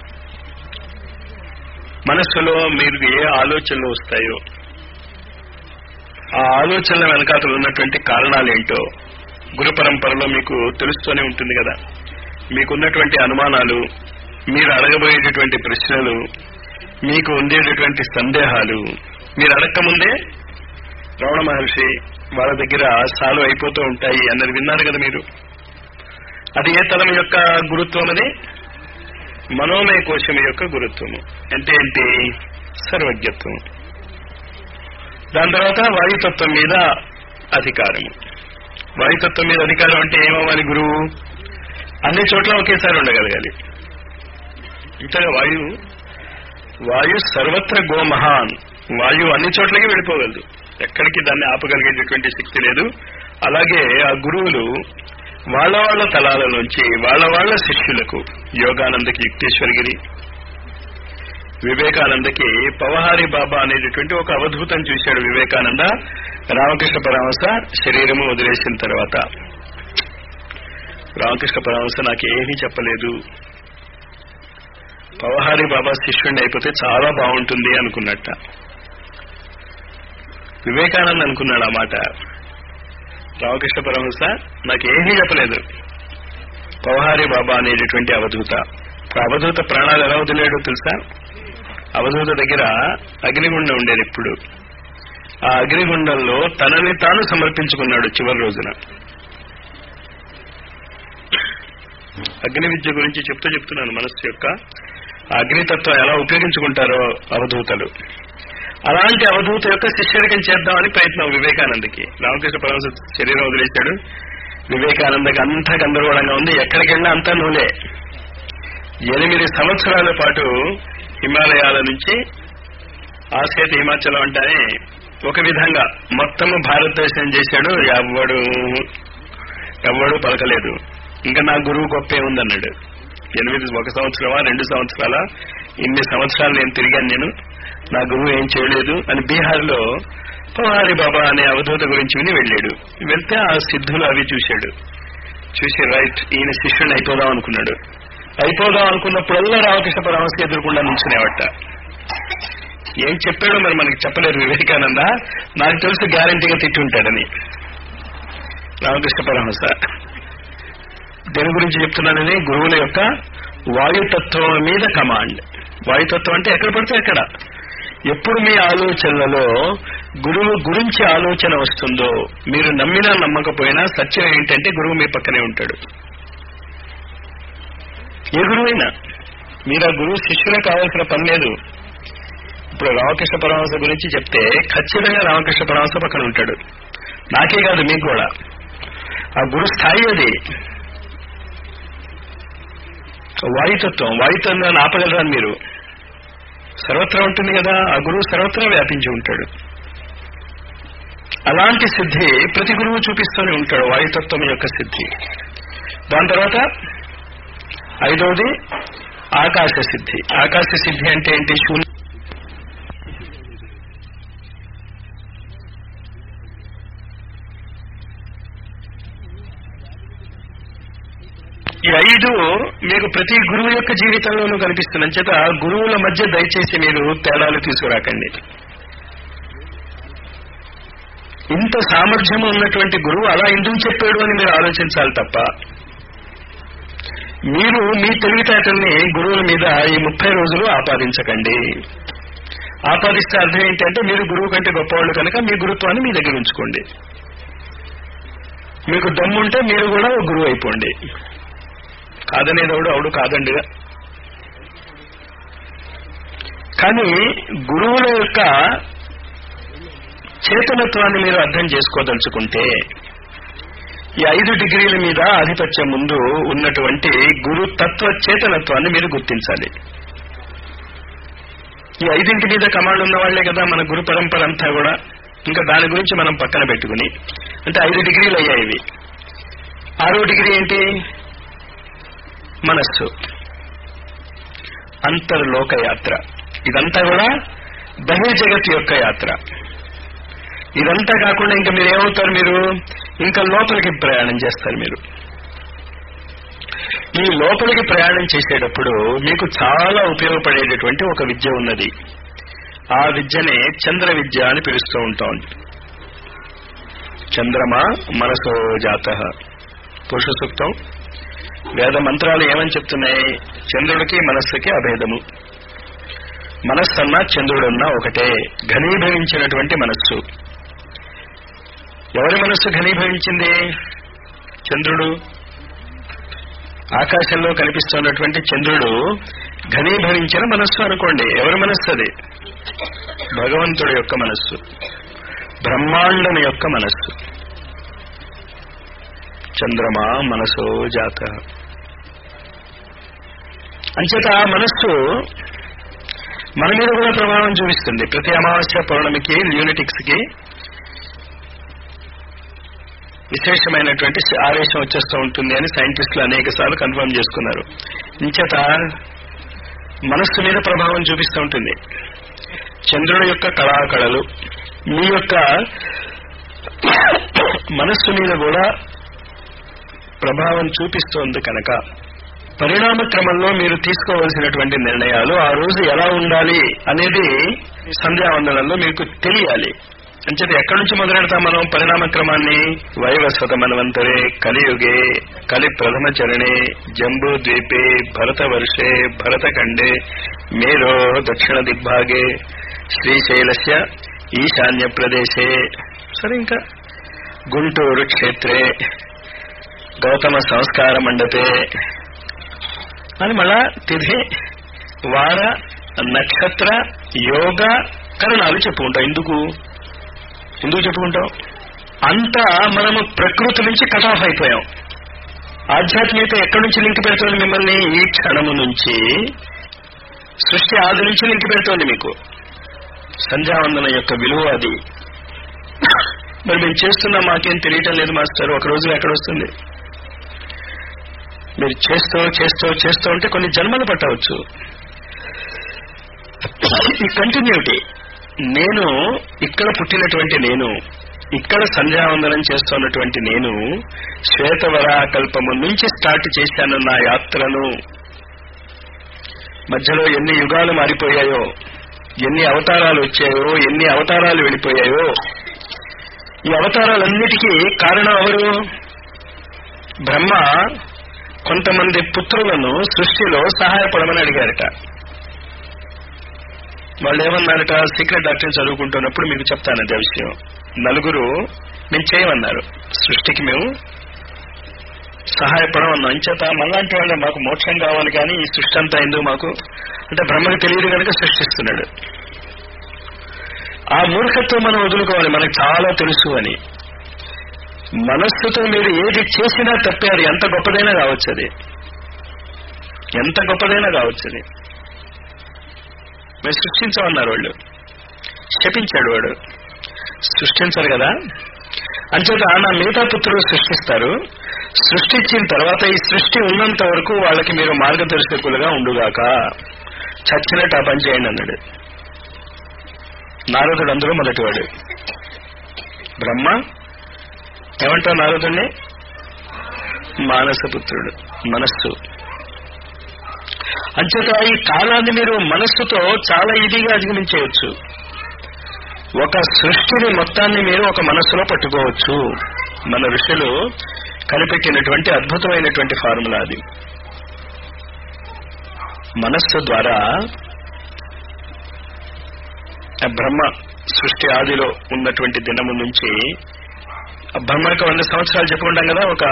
మనస్సులో మీరు ఏ ఆలోచనలు వస్తాయో ఆ ఆలోచనల వెనకాతలు ఉన్నటువంటి కారణాలేంటో గురు పరంపరలో మీకు తెలుస్తూనే ఉంటుంది కదా మీకున్నటువంటి అనుమానాలు మీరు అడగబోయేటటువంటి ప్రశ్నలు మీకు ఉండేటటువంటి సందేహాలు మీరు అడగకముందే రమణ మహర్షి వాళ్ళ దగ్గర సాల్వ్ అయిపోతూ ఉంటాయి అన్నది విన్నారు కదా మీరు అది ఏ తలం యొక్క గురుత్వం అది మనోమయ కోశం యొక్క గురుత్వము అంటే ఏంటి సర్వజ్ఞత్వం దాని తర్వాత వాయుతత్వం మీద అధికారము వాయుతత్వం మీద అధికారం అంటే ఏమవ్వాలి గురువు అన్ని చోట్ల ఒకేసారి ఉండగలగాలి ఇంతగా వాయువు వాయు సర్వత్ర గోమహాన్ వాయువు అన్ని చోట్లకి వెళ్ళిపోగలదు ఎక్కడికి దాన్ని ఆపగలిగేటటువంటి శక్తి లేదు అలాగే ఆ గురువులు వాళ్ళ వాళ్ళ తలాల నుంచి వాళ్ళ వాళ్ళ శిష్యులకు యోగానందకి యుక్తేశ్వరగిరి వివేకానందకి పవహారి బాబా అనేటటువంటి ఒక అవధూతం చూశాడు వివేకానంద రామకృష్ణ పరమహంస శరీరము వదిలేసిన తర్వాత రామకృష్ణ పరమహంస నాకు ఏమీ చెప్పలేదు పవహారి బాబా శిష్యుడిని అయిపోతే చాలా బాగుంటుంది అనుకున్నట్ట వివేకానంద అనుకున్నాడు ఆ మాట రామకృష్ణ పరమహంస నాకు ఏమీ చెప్పలేదు పవహారి బాబా అనేటటువంటి అవధూత ఇప్పుడు అవధూత ప్రాణాలు ఎలా వదిలేడో తెలుసా అవధూత దగ్గర అగ్నిగుండం ఉండేది ఇప్పుడు ఆ అగ్నిగుండంలో తనని తాను సమర్పించుకున్నాడు చివరి రోజున అగ్ని విద్య గురించి చెప్తూ చెప్తున్నాను మనస్సు యొక్క ఆ అగ్నితత్వం ఎలా ఉపయోగించుకుంటారో అవధూతలు అలాంటి అవధూత యొక్క శిష్యరికం చేద్దామని ప్రయత్నం వివేకానందకి రామకృష్ణ పరమహంస శరీరం వదిలేశాడు వివేకానందకి అంతా గందరగోళంగా ఉంది ఎక్కడికి వెళ్ళినా అంతా నూలే ఎనిమిది సంవత్సరాల పాటు హిమాలయాల నుంచి ఆసేత హిమాచలం అంటానే ఒక విధంగా మొత్తము భారతదేశం చేశాడు ఎవ్వడు ఎవ్వడు పలకలేదు ఇంకా నా గురువు గొప్పే ఉందన్నాడు ఎనిమిది ఒక సంవత్సరమా రెండు సంవత్సరాల ఇన్ని సంవత్సరాలు నేను తిరిగాను నేను నా గురువు ఏం చేయలేదు అని బీహార్లో పవారి బాబా అనే అవధూత గురించి విని వెళ్ళాడు వెళ్తే ఆ సిద్ధులు అవి చూశాడు చూసి రైట్ ఈయన శిష్యుని అయిపోదాం అనుకున్నాడు అయిపోదాం అనుకున్నప్పుడల్లా రామకృష్ణ పరమహంసకి ఎదురుకుండా నుంచునేవట ఏం చెప్పాడో మరి మనకి చెప్పలేరు వివేకానంద నాకు తెలుసు గ్యారంటీగా తిట్టి ఉంటాడని రామకృష్ణ పరమహంస దేని గురించి చెప్తున్నానని గురువుల యొక్క వాయుతత్వం మీద కమాండ్ వాయుతత్వం అంటే ఎక్కడ పడితే ఎక్కడ ఎప్పుడు మీ ఆలోచనలలో గురువు గురించి ఆలోచన వస్తుందో మీరు నమ్మినా నమ్మకపోయినా సత్యం ఏంటంటే గురువు మీ పక్కనే ఉంటాడు ఏ గురువైనా మీరు ఆ గురువు శిష్యులే కావాల్సిన పని లేదు ఇప్పుడు రామకృష్ణ పరమహంస గురించి చెప్తే ఖచ్చితంగా రామకృష్ణ పరమహంస పక్కన ఉంటాడు నాకే కాదు మీకు కూడా ఆ గురు స్థాయి అది వాయుతత్వం వాయుతత్వాన్ని ఆపగలరా మీరు సర్వత్రా ఉంటుంది కదా ఆ గురువు సర్వత్రా వ్యాపించి ఉంటాడు అలాంటి సిద్ధి ప్రతి గురువు చూపిస్తూనే ఉంటాడు వాయుతత్వం యొక్క సిద్ధి దాని తర్వాత ఐదవది ఆకాశ సిద్ధి ఆకాశ సిద్ధి అంటే ఏంటి శూన్య ఈ ఐదు మీకు ప్రతి గురువు యొక్క జీవితంలోనూ కనిపిస్తున్న చేత గురువుల మధ్య దయచేసి మీరు తేడాలు తీసుకురాకండి ఇంత సామర్థ్యం ఉన్నటువంటి గురువు అలా ఎందుకు చెప్పాడు అని మీరు ఆలోచించాలి తప్ప మీరు మీ తెలివితేటల్ని గురువుల మీద ఈ ముప్పై రోజులు ఆపాదించకండి ఆపాదిస్తే అర్థం ఏంటంటే మీరు గురువు కంటే గొప్పవాళ్ళు కనుక మీ గురుత్వాన్ని మీ దగ్గర ఉంచుకోండి మీకు దమ్ముంటే మీరు కూడా ఒక గురువు అయిపోండి కాదనేదవుడు అవుడు కాదండిగా కానీ గురువుల యొక్క చేతనత్వాన్ని మీరు అర్థం చేసుకోదలుచుకుంటే ఈ ఐదు డిగ్రీల మీద ఆధిపత్యం ముందు ఉన్నటువంటి గురు తత్వ చేతనత్వాన్ని మీరు గుర్తించాలి ఈ ఐదింటి మీద కమాండ్ ఉన్న వాళ్లే కదా మన గురు పరంపర అంతా కూడా ఇంకా దాని గురించి మనం పక్కన పెట్టుకుని అంటే ఐదు డిగ్రీలు అయ్యాయి ఇవి ఆరో డిగ్రీ ఏంటి మనస్సు అంతర్లోక యాత్ర ఇదంతా కూడా బహిర్జగత్ యొక్క యాత్ర ఇదంతా కాకుండా ఇంకా మీరు ఏమవుతారు మీరు ఇంకా లోపలికి ప్రయాణం చేస్తారు మీరు ఈ లోపలికి ప్రయాణం చేసేటప్పుడు మీకు చాలా ఉపయోగపడేటటువంటి ఒక విద్య ఉన్నది ఆ విద్యనే చంద్ర విద్య అని పిలుస్తూ ఉంటాం చంద్రమా మనసో జాత పురుష సూక్తం వేద మంత్రాలు ఏమని చెప్తున్నాయి చంద్రుడికి మనస్సుకి అభేదము మనస్సన్నా చంద్రుడన్నా ఒకటే ఘనీభవించినటువంటి మనస్సు ఎవరి మనస్సు ఘనీభవించింది చంద్రుడు ఆకాశంలో కనిపిస్తున్నటువంటి చంద్రుడు ఘనీభవించిన మనస్సు అనుకోండి ఎవరి మనస్సు అది భగవంతుడి యొక్క మనస్సు బ్రహ్మాండం యొక్క మనస్సు చంద్రమా మనసో జాత అంచేత ఆ మనస్సు మన మీద కూడా ప్రభావం చూపిస్తుంది ప్రతి అమావాస్య పౌర్ణమికి ల్యూనిటిక్స్ కి విశేషమైనటువంటి ఆవేశం వచ్చేస్తూ ఉంటుంది అని సైంటిస్టులు అనేక సార్లు కన్ఫర్మ్ చేసుకున్నారు ఇంచేత మనస్సు మీద ప్రభావం చూపిస్తూ ఉంటుంది చంద్రుడి యొక్క కళాకళలు మీ యొక్క మనస్సు మీద కూడా ప్రభావం చూపిస్తోంది కనుక పరిణామ క్రమంలో మీరు తీసుకోవలసినటువంటి నిర్ణయాలు ఆ రోజు ఎలా ఉండాలి అనేది సంధ్యావందనంలో మీకు తెలియాలి అంచేత ఎక్కడి నుంచి మొదలెడతాం మనం పరిణామ క్రమాన్ని వైవస్వత మన్వంతరే కలియుగే కలి ప్రథమ చరణే జంబూ ద్వీపే భరత వర్షే భరతఖండే మేరో దక్షిణ దిగ్భాగే శ్రీశైలస్య ఈశాన్య ప్రదేశే సరే ఇంకా గుంటూరు క్షేత్రే గౌతమ సంస్కార మండపే అని మళ్ళా తిథి వార నక్షత్ర యోగ కరణాలు చెప్పుకుంటాం ఎందుకు ఎందుకు చెప్పుకుంటాం అంతా మనము ప్రకృతి నుంచి కట్ ఆఫ్ అయిపోయాం ఆధ్యాత్మికత ఎక్కడి నుంచి లింక్ పెడుతోంది మిమ్మల్ని ఈ క్షణము నుంచి సృష్టి ఆది నుంచి లింక్ పెడుతోంది మీకు సంధ్యావందనం యొక్క విలువ అది మరి మేము చేస్తున్నా మాకేం తెలియటం లేదు మాస్టర్ ఒక రోజు ఎక్కడ వస్తుంది మీరు చేస్తూ చేస్తూ చేస్తూ ఉంటే కొన్ని జన్మలు పట్టవచ్చు ఈ కంటిన్యూటీ నేను ఇక్కడ పుట్టినటువంటి నేను ఇక్కడ సంధ్యావందనం చేస్తున్నటువంటి నేను శ్వేతవరాకల్పము నుంచి స్టార్ట్ చేశాను నా యాత్రను మధ్యలో ఎన్ని యుగాలు మారిపోయాయో ఎన్ని అవతారాలు వచ్చాయో ఎన్ని అవతారాలు వెళ్ళిపోయాయో ఈ అవతారాలన్నిటికీ కారణం ఎవరు బ్రహ్మ కొంతమంది పుత్రులను సృష్టిలో సహాయపడమని అడిగారట వాళ్ళు ఏమన్నారట సీక్రెట్ డాక్టర్ చదువుకుంటున్నప్పుడు మీకు చెప్తాను అదే విషయం నలుగురు మేము చేయమన్నారు సృష్టికి మేము సహాయపడమన్నాం అంచేత మళ్ళాంటి వాళ్ళే మాకు మోక్షం కావాలి కానీ ఈ సృష్టి అంతా ఎందుకు మాకు అంటే బ్రహ్మకి తెలియదు కనుక సృష్టిస్తున్నాడు ఆ మూర్ఖత్వం మనం వదులుకోవాలి మనకు చాలా తెలుసు అని మనస్సుతో మీరు ఏది చేసినా తప్పే అది ఎంత గొప్పదైనా కావచ్చు అది ఎంత గొప్పదైనా కావచ్చు అది మేము సృష్టించమన్నారు వాళ్ళు శపించాడు వాడు సృష్టించరు కదా అంచేత నా మిగతా పుత్రులు సృష్టిస్తారు సృష్టించిన తర్వాత ఈ సృష్టి ఉన్నంత వరకు వాళ్ళకి మీరు మార్గదర్శకులుగా ఉండుగాక చచ్చినట్టు ఆ పని చేయండి అన్నాడు నారదుడు అందులో మొదటివాడు బ్రహ్మ ఏమంటావు నారదుడిని మానసపుత్రుడు మనస్సు అంచేత ఈ కాలాన్ని మీరు మనస్సుతో చాలా ఇదిగా అధిగమించవచ్చు ఒక సృష్టిని మొత్తాన్ని మీరు ఒక మనస్సులో పట్టుకోవచ్చు మన ఋషులు కనిపెట్టినటువంటి అద్భుతమైనటువంటి ఫార్ములా అది మనస్సు ద్వారా ఆ బ్రహ్మ సృష్టి ఆదిలో ఉన్నటువంటి దినము నుంచి ఆ బ్రహ్మ యొక్క వంద సంవత్సరాలు చెప్పుకుంటాం కదా ఒక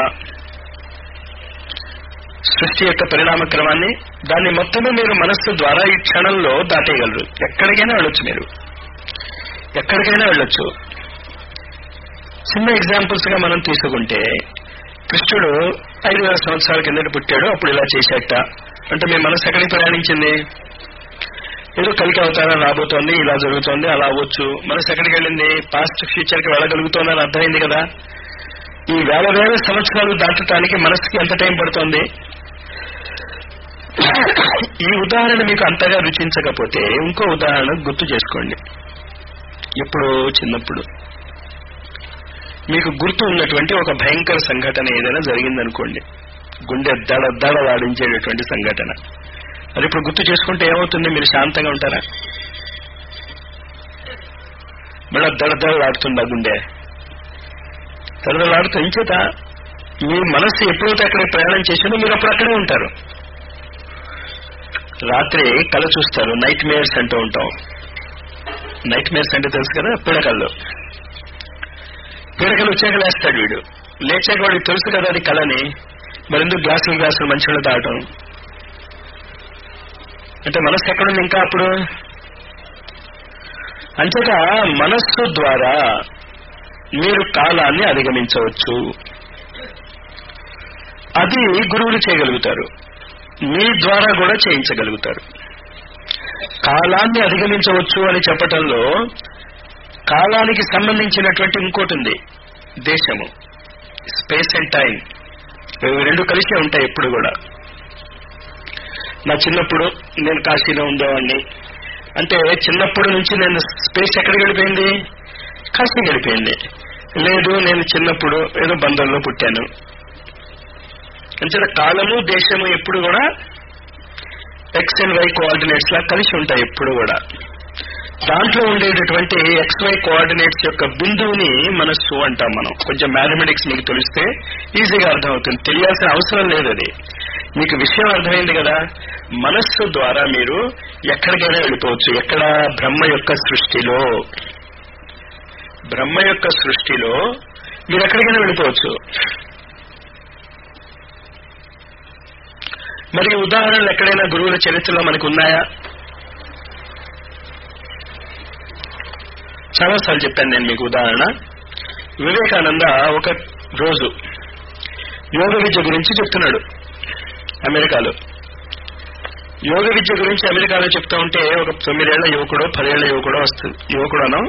సృష్టి యొక్క పరిణామ క్రమాన్ని దాన్ని మొత్తము మీరు మనస్సు ద్వారా ఈ క్షణంలో దాటేయగలరు ఎక్కడికైనా వెళ్ళొచ్చు మీరు ఎక్కడికైనా వెళ్ళొచ్చు చిన్న ఎగ్జాంపుల్స్ గా మనం తీసుకుంటే కృష్ణుడు ఐదు వేల సంవత్సరాల కిందట పుట్టాడు అప్పుడు ఇలా చేశాట అంటే మీ మనసు ఎక్కడికి ప్రయాణించింది ఏదో కలికి అవతారం రాబోతోంది ఇలా జరుగుతోంది అలా అవ్వచ్చు మనసు ఎక్కడికి వెళ్ళింది పాస్ట్ ఫ్యూచర్ కి వెళ్ళగలుగుతోందని అర్థమైంది కదా ఈ వేల వేల సంవత్సరాలు దాటడానికి మనసుకి ఎంత టైం పడుతోంది ఈ ఉదాహరణ మీకు అంతగా రుచించకపోతే ఇంకో ఉదాహరణ గుర్తు చేసుకోండి ఎప్పుడో చిన్నప్పుడు మీకు గుర్తు ఉన్నటువంటి ఒక భయంకర సంఘటన ఏదైనా జరిగిందనుకోండి గుండె దడ దడలాడించేటటువంటి సంఘటన అది ఇప్పుడు గుర్తు చేసుకుంటే ఏమవుతుంది మీరు శాంతంగా ఉంటారా మళ్ళా దడదడలాడుతుందా గుండె దడదలాడుతూ ఇంచేత మీ మనస్సు ఎప్పుడైతే అక్కడ ప్రయాణం చేసిందో మీరు అప్పుడు అక్కడే ఉంటారు రాత్రి కళ చూస్తారు నైట్ మేయర్స్ అంటూ ఉంటాం నైట్ మేయర్స్ అంటే తెలుసు కదా పీడకల్లో పీడకలు వచ్చాక లేస్తాడు వీడు లేచాక వాడికి తెలుసు కదా అది కళని మరి ఎందుకు గ్లాసులు గ్లాసులు మంచిగా తాగటం అంటే మనస్సు ఎక్కడుంది ఇంకా అప్పుడు అంతేగా మనస్సు ద్వారా మీరు కాలాన్ని అధిగమించవచ్చు అది గురువులు చేయగలుగుతారు మీ ద్వారా కూడా చేయించగలుగుతారు కాలాన్ని అధిగమించవచ్చు అని చెప్పటంలో కాలానికి సంబంధించినటువంటి ఇంకోటి ఉంది దేశము స్పేస్ అండ్ టైం ఇవి రెండు కలిసే ఉంటాయి ఎప్పుడు కూడా నా చిన్నప్పుడు నేను కాశీలో ఉండేవాడిని అంటే చిన్నప్పటి నుంచి నేను స్పేస్ ఎక్కడికి వెళ్ళిపోయింది కాశీ గడిపోయింది లేదు నేను చిన్నప్పుడు ఏదో బంధంలో పుట్టాను అంటే కాలము దేశము ఎప్పుడు కూడా ఎక్స్ అండ్ వై కోఆర్డినేట్స్ లా కలిసి ఉంటాయి ఎప్పుడు కూడా దాంట్లో ఉండేటటువంటి ఎక్స్వై కోఆర్డినేట్స్ యొక్క బిందువుని మనస్సు అంటాం మనం కొంచెం మ్యాథమెటిక్స్ మీకు తెలిస్తే ఈజీగా అర్థమవుతుంది తెలియాల్సిన అవసరం లేదు అది మీకు విషయం అర్థమైంది కదా మనస్సు ద్వారా మీరు ఎక్కడికైనా వెళ్ళిపోవచ్చు ఎక్కడ బ్రహ్మ యొక్క సృష్టిలో బ్రహ్మ యొక్క సృష్టిలో మీరు ఎక్కడికైనా వెళ్ళిపోవచ్చు మరి ఉదాహరణలు ఎక్కడైనా గురువుల చరిత్రలో మనకు ఉన్నాయా చాలాసార్లు చెప్పాను నేను మీకు ఉదాహరణ వివేకానంద ఒక రోజు యోగ విద్య గురించి చెప్తున్నాడు అమెరికాలో యోగ విద్య గురించి అమెరికాలో చెప్తా ఉంటే ఒక తొమ్మిదేళ్ల యువకుడు పదేళ్ల యువకుడు వస్తుంది యువకుడను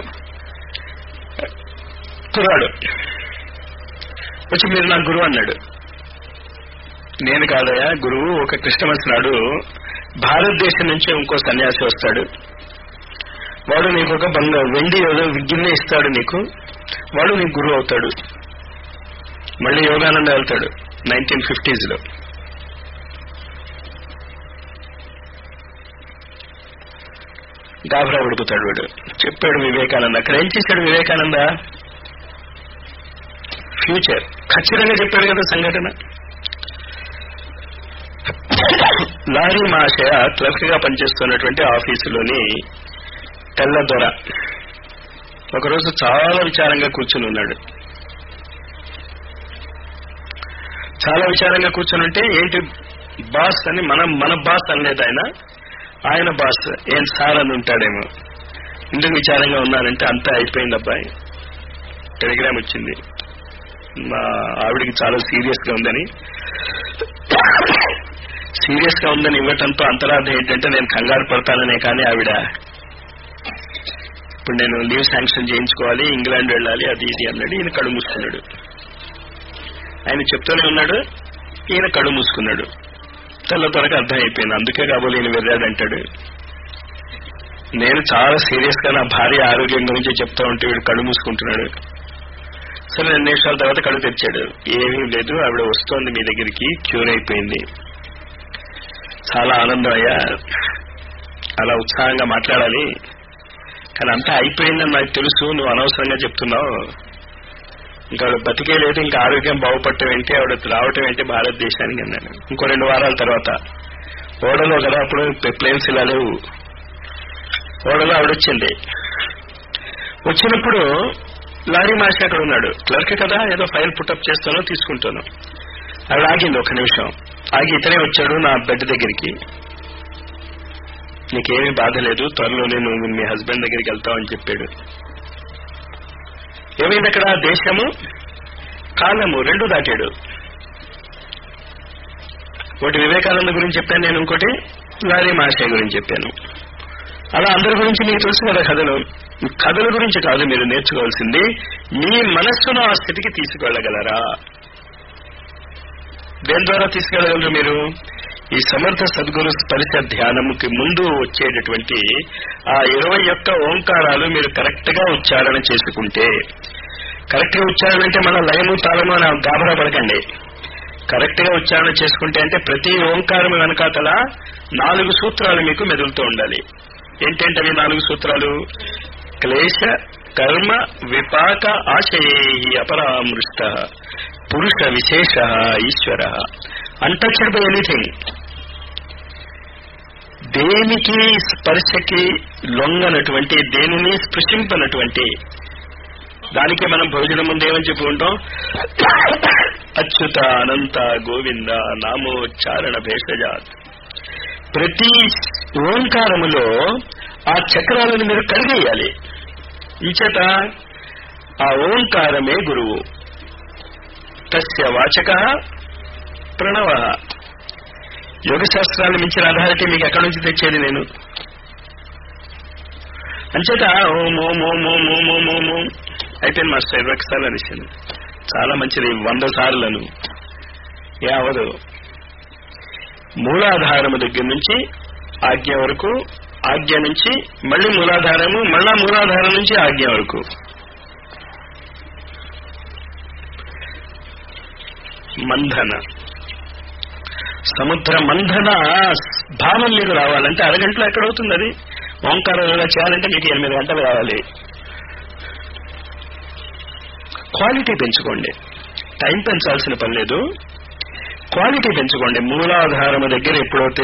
కుర్రాడు వచ్చి మీరు నా గురువు అన్నాడు నేను కాదయా గురువు ఒక క్రిస్టమస్ నాడు భారతదేశం నుంచి ఇంకో సన్యాసి వస్తాడు వాడు నీకు ఒక బంగారు వెండి ఏదో గిన్నె ఇస్తాడు నీకు వాడు నీకు గురువు అవుతాడు మళ్ళీ యోగానంద వెళ్తాడు నైన్టీన్ ఫిఫ్టీస్ లో గాభరా పడిపోతాడు వాడు చెప్పాడు వివేకానంద అక్కడ ఏం చేశాడు వివేకానంద ఫ్యూచర్ ఖచ్చితంగా చెప్పాడు కదా సంఘటన లారీ మహాశయ క్లర్క్ గా పనిచేస్తున్నటువంటి ఆఫీసులోని తెల్ల దొర ఒకరోజు చాలా విచారంగా కూర్చుని ఉన్నాడు చాలా విచారంగా కూర్చుని ఉంటే ఏంటి బాస్ అని మనం మన బాస్ అనలేదు ఆయన ఆయన బాస్ ఏం సార్ అని ఉంటాడేమో ఎందుకు విచారంగా ఉన్నానంటే అంతా అయిపోయింది అబ్బాయి టెలిగ్రామ్ వచ్చింది మా ఆవిడికి చాలా సీరియస్ గా ఉందని సీరియస్ గా ఉందని ఇవ్వటంతో అంతరార్థం ఏంటంటే నేను కంగారు పడతాననే కానీ ఆవిడ ఇప్పుడు నేను లీవ్ శాంక్షన్ చేయించుకోవాలి ఇంగ్లాండ్ వెళ్ళాలి అది ఇది అన్నాడు ఈయన కడు మూసుకున్నాడు ఆయన చెప్తూనే ఉన్నాడు ఈయన కడు మూసుకున్నాడు తెల్ల త్వరగా అర్థం అయిపోయింది అందుకే కాబోలు ఈయన వెళ్ళాడంటాడు నేను చాలా సీరియస్ గా నా భార్య ఆరోగ్యం గురించి చెప్తా ఉంటే వీడు కళ్ళు మూసుకుంటున్నాడు సరే రెండు నిమిషాల తర్వాత కళ్ళు తెచ్చాడు ఏమీ లేదు ఆవిడ వస్తోంది మీ దగ్గరికి క్యూర్ అయిపోయింది చాలా ఆనందం అయ్యా అలా ఉత్సాహంగా మాట్లాడాలి కానీ అంతా అయిపోయిందని నాకు తెలుసు నువ్వు అనవసరంగా చెప్తున్నావు ఇంకా ఆవిడ బతికే లేదు ఇంకా ఆరోగ్యం బాగుపడటం ఏంటి ఆవిడ రావటం ఏంటి భారతదేశానికి అన్నాడు ఇంకో రెండు వారాల తర్వాత ఓడలో కదా అప్పుడు ప్లేన్స్ ఇలా లేవు ఓడలో ఆవిడ వచ్చింది వచ్చినప్పుడు లారీ మాషి అక్కడ ఉన్నాడు క్లర్క్ కదా ఏదో ఫైల్ పుటప్ చేస్తానో తీసుకుంటాను ఆవిడ ఆగింది ఒక నిమిషం ఆగి ఇతనే వచ్చాడు నా బెడ్ దగ్గరికి నీకేమీ బాధ లేదు త్వరలోనే నువ్వు మీ హస్బెండ్ దగ్గరికి వెళ్తావని చెప్పాడు ఏమైంది అక్కడ దేశము కాలము రెండు దాటాడు ఒకటి వివేకానంద గురించి చెప్పాను నేను ఇంకోటి లారీ మాషయ్య గురించి చెప్పాను అలా అందరి గురించి మీకు తెలుసు కదా కథలు ఈ కథల గురించి కాదు మీరు నేర్చుకోవాల్సింది మీ మనస్సును ఆ స్థితికి తీసుకెళ్ళగలరా దేని ద్వారా తీసుకెళ్ళగలరు మీరు ఈ సమర్థ సద్గురు స్పర్శ ధ్యానముకి ముందు వచ్చేటటువంటి ఆ ఇరవై యొక్క ఓంకారాలు మీరు కరెక్ట్ గా ఉచ్చారణ చేసుకుంటే కరెక్ట్ గా ఉచ్చారణ అంటే మన లయము తాళము అని గాబరా పడకండి కరెక్ట్ గా ఉచ్చారణ చేసుకుంటే అంటే ప్రతి ఓంకారం వెనకాతల నాలుగు సూత్రాలు మీకు మెదులుతూ ఉండాలి ఏంటంటే నాలుగు సూత్రాలు క్లేశ కర్మ విపాక ఆశయే అపరామృష్ట పురుష విశేష ఈశ్వర అన్టచ్డ్ బై ఎనీథింగ్ దేనికి స్పర్శకి లొంగనటువంటి దేనిని స్పృశింపనటువంటి దానికే మనం భోజనం ముందు ఏమని చెప్పి ఉంటాం అచ్యుత అనంత గోవింద నామోచ్చారణ భేషజాత్ ప్రతి ఓంకారములో ఆ చక్రాలను మీరు కడిగేయాలి ఇంచేత ఆ ఓంకారమే గురువు తస్య వాచక ప్రణవ యోగ శాస్త్రాన్ని మించిన అథారిటీ మీకు ఎక్కడి నుంచి తెచ్చేది నేను అంచేత ఓం ఓం ఓం ఓం ఓం ఓం ఓం ఓం అయిపోయింది మాస్టర్ ఇరవై సార్లు అనిసింది చాలా మంచిది వంద సార్లను ఏ అవదు మూలాధారము దగ్గర నుంచి ఆజ్ఞ వరకు ఆజ్ఞ నుంచి మళ్ళీ మూలాధారము మళ్ళా మూలాధారం నుంచి ఆజ్ఞ వరకు మంధన సముద్ర మంధన భావం మీకు రావాలంటే అరగంటలో ఎక్కడవుతుంది అది ఓంకారం ఇలా చేయాలంటే మీకు ఎనిమిది గంటలు కావాలి క్వాలిటీ పెంచుకోండి టైం పెంచాల్సిన పని లేదు క్వాలిటీ పెంచుకోండి మూలాధారము దగ్గర ఎప్పుడైతే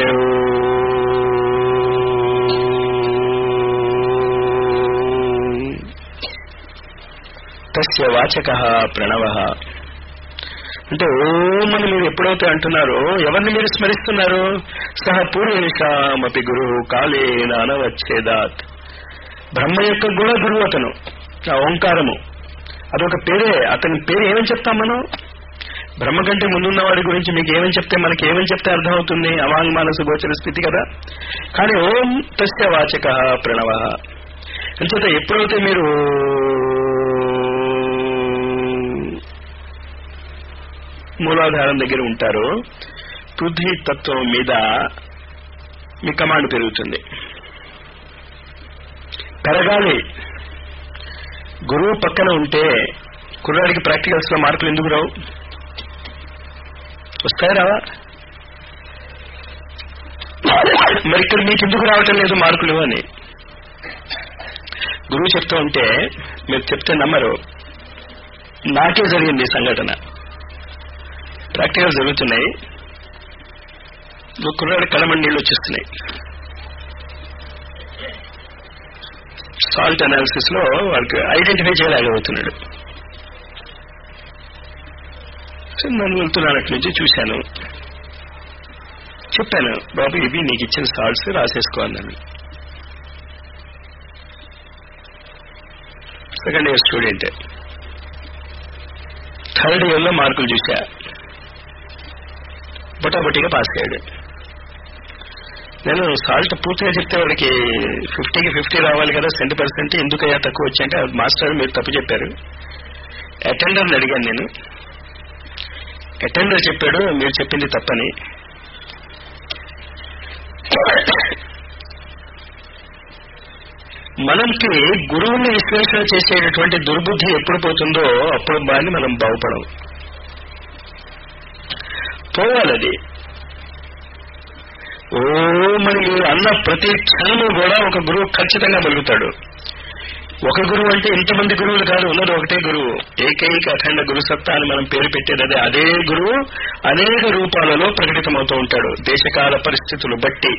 తస్య వాచక ప్రణవ అంటే ఓం అని మీరు ఎప్పుడైతే అంటున్నారో ఎవరిని మీరు స్మరిస్తున్నారు సహ పూర్వేషామపి గురు కాలేన అనవచ్చేదాత్ బ్రహ్మ యొక్క కూడా గురువు అతను ఆ ఓంకారము అదొక పేరే అతని పేరు ఏమని చెప్తాం మనం బ్రహ్మ కంటే ముందున్న వాడి గురించి మీకు ఏమని చెప్తే మనకి ఏమని చెప్తే అర్థమవుతుంది అవాంగ్ మానస గోచర స్థితి కదా కానీ ఓం తస్య వాచక ప్రణవ అంచేత ఎప్పుడైతే మీరు మూలాధారం దగ్గర ఉంటారో పృథ్వీ తత్వం మీద మీ కమాండ్ పెరుగుతుంది పెరగాలి గురువు పక్కన ఉంటే కుర్రాడికి ప్రాక్టికల్స్ లో మార్కులు ఎందుకు రావు వస్తాయి రావా మరి ఇక్కడ మీకు ఎందుకు రావటం లేదు మార్కులు అని గురువు చెప్తూ ఉంటే మీరు చెప్తే నమ్మరు నాకే జరిగింది ఈ సంఘటన ప్రాక్టికల్ జరుగుతున్నాయి కుర్రాడి కడమని నీళ్ళు వచ్చేస్తున్నాయి సాల్ట్ అనాలిసిస్ లో వాడికి ఐడెంటిఫై చేయలేకపోతున్నాడు సో నన్ను వెళ్తున్నాను అటు నుంచి చూశాను చెప్పాను బాబు ఇవి నీకు ఇచ్చిన సాల్ట్స్ రాసేసుకో అన్నాను second year student third year లో మార్కులు చూశా బొటాబొటిగా పాస్ అయ్యాడు నేను సాల్ట్ పూర్తిగా చెప్తే వాడికి ఫిఫ్టీకి ఫిఫ్టీ రావాలి కదా సెంట్ పర్సెంట్ ఎందుకయ్యా తక్కువ వచ్చాయంటే మాస్టర్ మీరు తప్పు చెప్పారు అటెండర్ని అడిగాను నేను అటెండర్ చెప్పాడు మీరు చెప్పింది తప్పని మనకి గురువుని విశ్లేషణ చేసేటటువంటి దుర్బుద్ధి ఎప్పుడు పోతుందో అప్పుడు బాగా మనం బాగుపడం పోవాలది ఓ మరి మీరు అన్న ప్రతి క్షణము కూడా ఒక గురువు ఖచ్చితంగా పలుకుతాడు ఒక గురువు అంటే ఇంతమంది గురువులు కాదు ఉన్నది ఒకటే గురువు ఏకైక అఖండ గురు సత్తా అని మనం పేరు పెట్టేది అదే అదే గురువు అనేక రూపాలలో ప్రకటితమవుతూ ఉంటాడు దేశకాల పరిస్థితులు బట్టి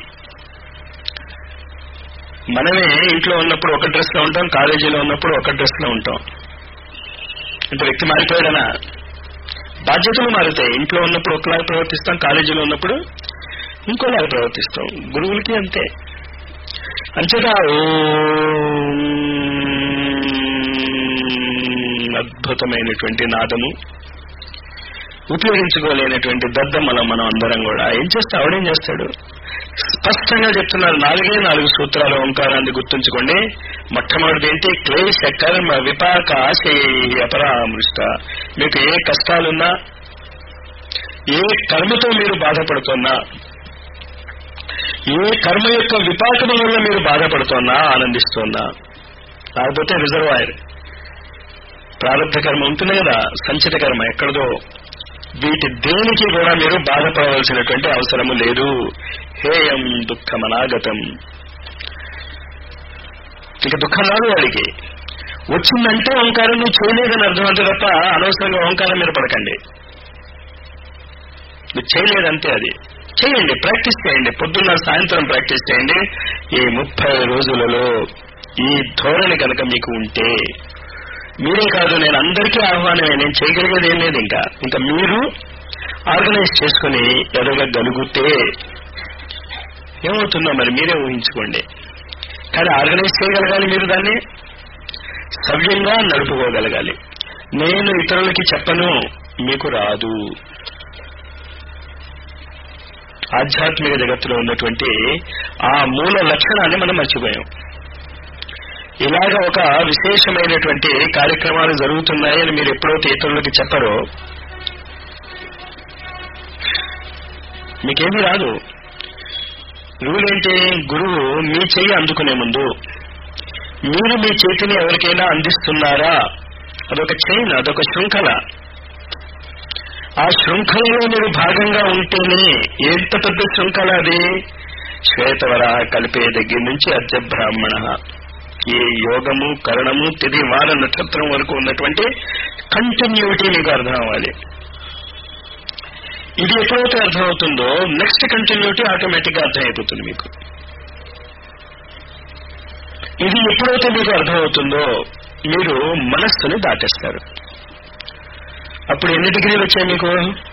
మనమే ఇంట్లో ఉన్నప్పుడు ఒక డ్రెస్ లో ఉంటాం కాలేజీలో ఉన్నప్పుడు ఒక డ్రెస్ లో ఉంటాం అంటే వ్యక్తి మారిపోయాడనా బాధ్యతలు మారుతాయి ఇంట్లో ఉన్నప్పుడు ఒకలాగా ప్రవర్తిస్తాం కాలేజీలో ఉన్నప్పుడు ఇంకోలాగా ప్రవర్తిస్తాం గురువులకి అంతే అంచేత అద్భుతమైనటువంటి నాదము ఉపయోగించుకోలేనటువంటి దద్దమ్మలం మనం అందరం కూడా ఏం చేస్తే ఆవిడేం చేస్తాడు స్పష్టంగా చెప్తున్నారు నాలుగే నాలుగు సూత్రాలు ఓంకారాన్ని గుర్తుంచుకోండి మొట్టమొదటి ఏంటి క్లేశ కర్మ విపాక ఆశయ అపరామృష్ట మీకు ఏ కష్టాలున్నా ఏ కర్మతో మీరు బాధపడుతున్నా ఏ కర్మ యొక్క విపాకం వల్ల మీరు బాధపడుతున్నా ఆనందిస్తున్నా లేకపోతే రిజర్వాయర్ ప్రారంభ కర్మ ఉంటుంది కదా సంచిత కర్మ ఎక్కడదో వీటి దేనికి కూడా మీరు బాధపడవలసినటువంటి అవసరము లేదు హేయం దుఃఖమనాగతం ఇక దుఃఖం రాదు వాడికి వచ్చిందంటే ఓంకారం నువ్వు చేయలేదని అర్థం అంతే తప్ప అనవసరంగా ఓంకారం మీద పడకండి మీరు చేయలేదంతే అది చేయండి ప్రాక్టీస్ చేయండి పొద్దున్న సాయంత్రం ప్రాక్టీస్ చేయండి ఈ ముప్పై రోజులలో ఈ ధోరణి కనుక మీకు ఉంటే మీరే కాదు నేను అందరికీ ఆహ్వానమే నేను చేయగలిగేది ఏం లేదు ఇంకా ఇంకా మీరు ఆర్గనైజ్ చేసుకుని ఎదగగలిగితే ఏమవుతుందో మరి మీరే ఊహించుకోండి కానీ ఆర్గనైజ్ చేయగలగాలి మీరు దాన్ని సవ్యంగా నడుపుకోగలగాలి నేను ఇతరులకి చెప్పను మీకు రాదు ఆధ్యాత్మిక జగత్తులో ఉన్నటువంటి ఆ మూల లక్షణాన్ని మనం మర్చిపోయాం ఇలాగ ఒక విశేషమైనటువంటి కార్యక్రమాలు జరుగుతున్నాయని మీరు ఎప్పుడైతే ఇతరులకి చెప్పరో మీకేమీ రాదు రూల్ ఏంటి గురువు మీ చెయ్యి అందుకునే ముందు మీరు మీ చేతిని ఎవరికైనా అందిస్తున్నారా అదొక చైన్ అదొక శృంఖల ఆ శృంఖలలో మీరు భాగంగా ఉంటేనే ఎంత పెద్ద శృంఖల అది శ్వేతవర కలిపే దగ్గర నుంచి అద్య బ్రాహ్మణ ఈ యోగము కరణము తిది వార నక్షత్రం వరకు ఉన్నటువంటి కంటిన్యూటీ మీకు అర్థం అవ్వాలి ఇది ఎప్పుడైతే అర్థమవుతుందో నెక్స్ట్ కంటిన్యూటీ ఆటోమేటిక్ గా అర్థమైపోతుంది మీకు ఇది ఎప్పుడైతే మీకు అర్థమవుతుందో మీరు మనస్సుని దాటేస్తారు అప్పుడు ఎన్ని డిగ్రీలు వచ్చాయి మీకు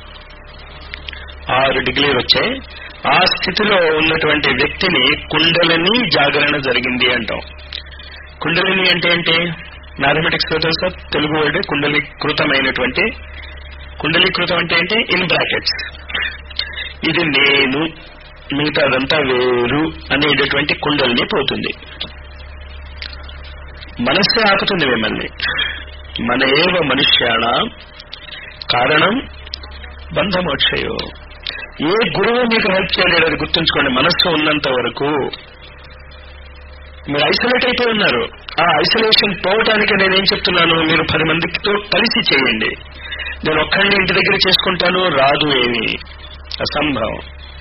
ఆరు డిగ్రీలు వచ్చాయి ఆ స్థితిలో ఉన్నటువంటి వ్యక్తిని కుండలిని జాగరణ జరిగింది అంటాం కుండలిని అంటే ఏంటి మ్యాథమెటిక్స్ లో తెలుసా తెలుగు వర్డ్ కుండలీకృతమైనటువంటి కుండలీకృతం అంటే ఏంటి ఇన్ బ్రాకెట్స్ ఇది నేను మిగతాదంతా వేరు అనేటటువంటి కుండలిని పోతుంది మనస్సే ఆపుతుంది మిమ్మల్ని మన ఏవ మనుష్యాణ కారణం బంధమోక్షయో ఏ గురువు మీకు హెల్ప్ చేయలేడు అది గుర్తుంచుకోండి మనస్సు ఉన్నంత వరకు మీరు ఐసోలేట్ అయిపోయి ఉన్నారు ఆ ఐసోలేషన్ పోవటానికి నేనేం చెప్తున్నాను మీరు పది మందితో కలిసి చేయండి నేను ఒక్కడిని ఇంటి దగ్గర చేసుకుంటాను రాదు ఏమి అసంభవం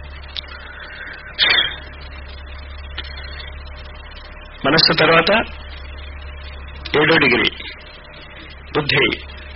మనస్సు తర్వాత ఏడో డిగ్రీ బుద్ధి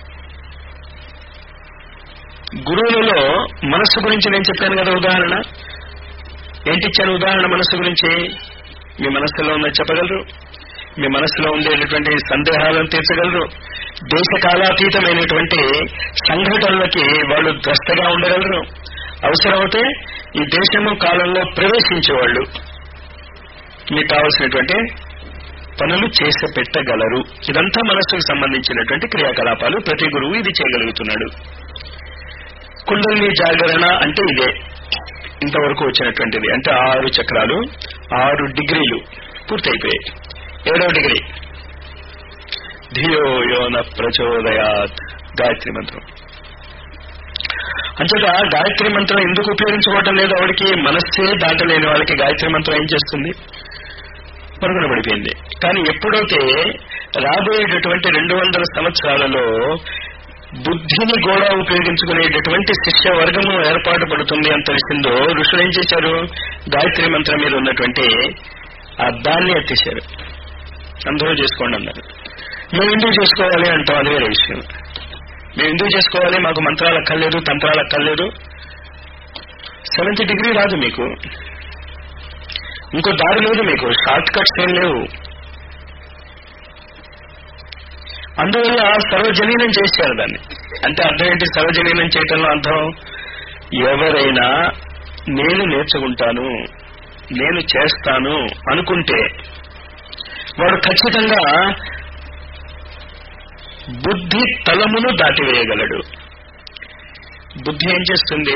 గురువులలో మనస్సు గురించి నేను చెప్పాను కదా ఉదాహరణ ఏంటి ఇచ్చాను ఉదాహరణ మనస్సు గురించి మీ మనస్సులో ఉన్న చెప్పగలరు మీ మనస్సులో ఉండేటటువంటి సందేహాలను తీర్చగలరు దేశ కాలాతీతమైనటువంటి సంఘటనలకి వాళ్ళు ద్రష్టగా ఉండగలరు అవసరమైతే ఈ దేశము కాలంలో ప్రవేశించేవాళ్ళు మీకు కావలసినటువంటి పనులు చేసి పెట్టగలరు ఇదంతా మనస్సుకు సంబంధించినటువంటి క్రియాకలాపాలు ప్రతి గురువు ఇది చేయగలుగుతున్నాడు కుండలిని జాగరణ అంటే ఇదే ఇంతవరకు వచ్చినటువంటిది అంటే ఆరు చక్రాలు ఆరు డిగ్రీలు పూర్తయిపోయాయి ఏడో డిగ్రీ ధియో యోన ప్రచోదయాత్ గాయత్రి మంత్రం అంచేత గాయత్రి మంత్రం ఎందుకు ఉపయోగించుకోవటం లేదు ఆవిడకి మనస్సే దాటలేని వాళ్ళకి గాయత్రి మంత్రం ఏం చేస్తుంది మరుగున పడిపోయింది కానీ ఎప్పుడైతే రాబోయేటటువంటి రెండు వందల సంవత్సరాలలో బుద్ధిని కూడా ఉపయోగించుకునేటటువంటి శిష్య వర్గము ఏర్పాటు పడుతుంది అని తెలిసిందో ఋషులు ఏం చేశారు గాయత్రి మంత్రం మీద ఉన్నటువంటి ఆ దాన్ని ఎత్తేశారు అందరూ చేసుకోండి అన్నారు మేము ఎందుకు చేసుకోవాలి అంటాం అది వేరే విషయం మేము ఎందుకు చేసుకోవాలి మాకు మంత్రాలు అక్కర్లేదు తంత్రాలు అక్కర్లేదు సెవెంత్ డిగ్రీ రాదు మీకు ఇంకో దారి లేదు మీకు షార్ట్ కట్స్ ఏం లేవు అందువల్ల సర్వజనీనం చేశారు దాన్ని అంటే అర్థం ఏంటి సర్వజనీనం చేయటంలో అర్థం ఎవరైనా నేను నేర్చుకుంటాను నేను చేస్తాను అనుకుంటే వాడు ఖచ్చితంగా బుద్ధి తలమును దాటివేయగలడు బుద్ధి ఏం చేస్తుంది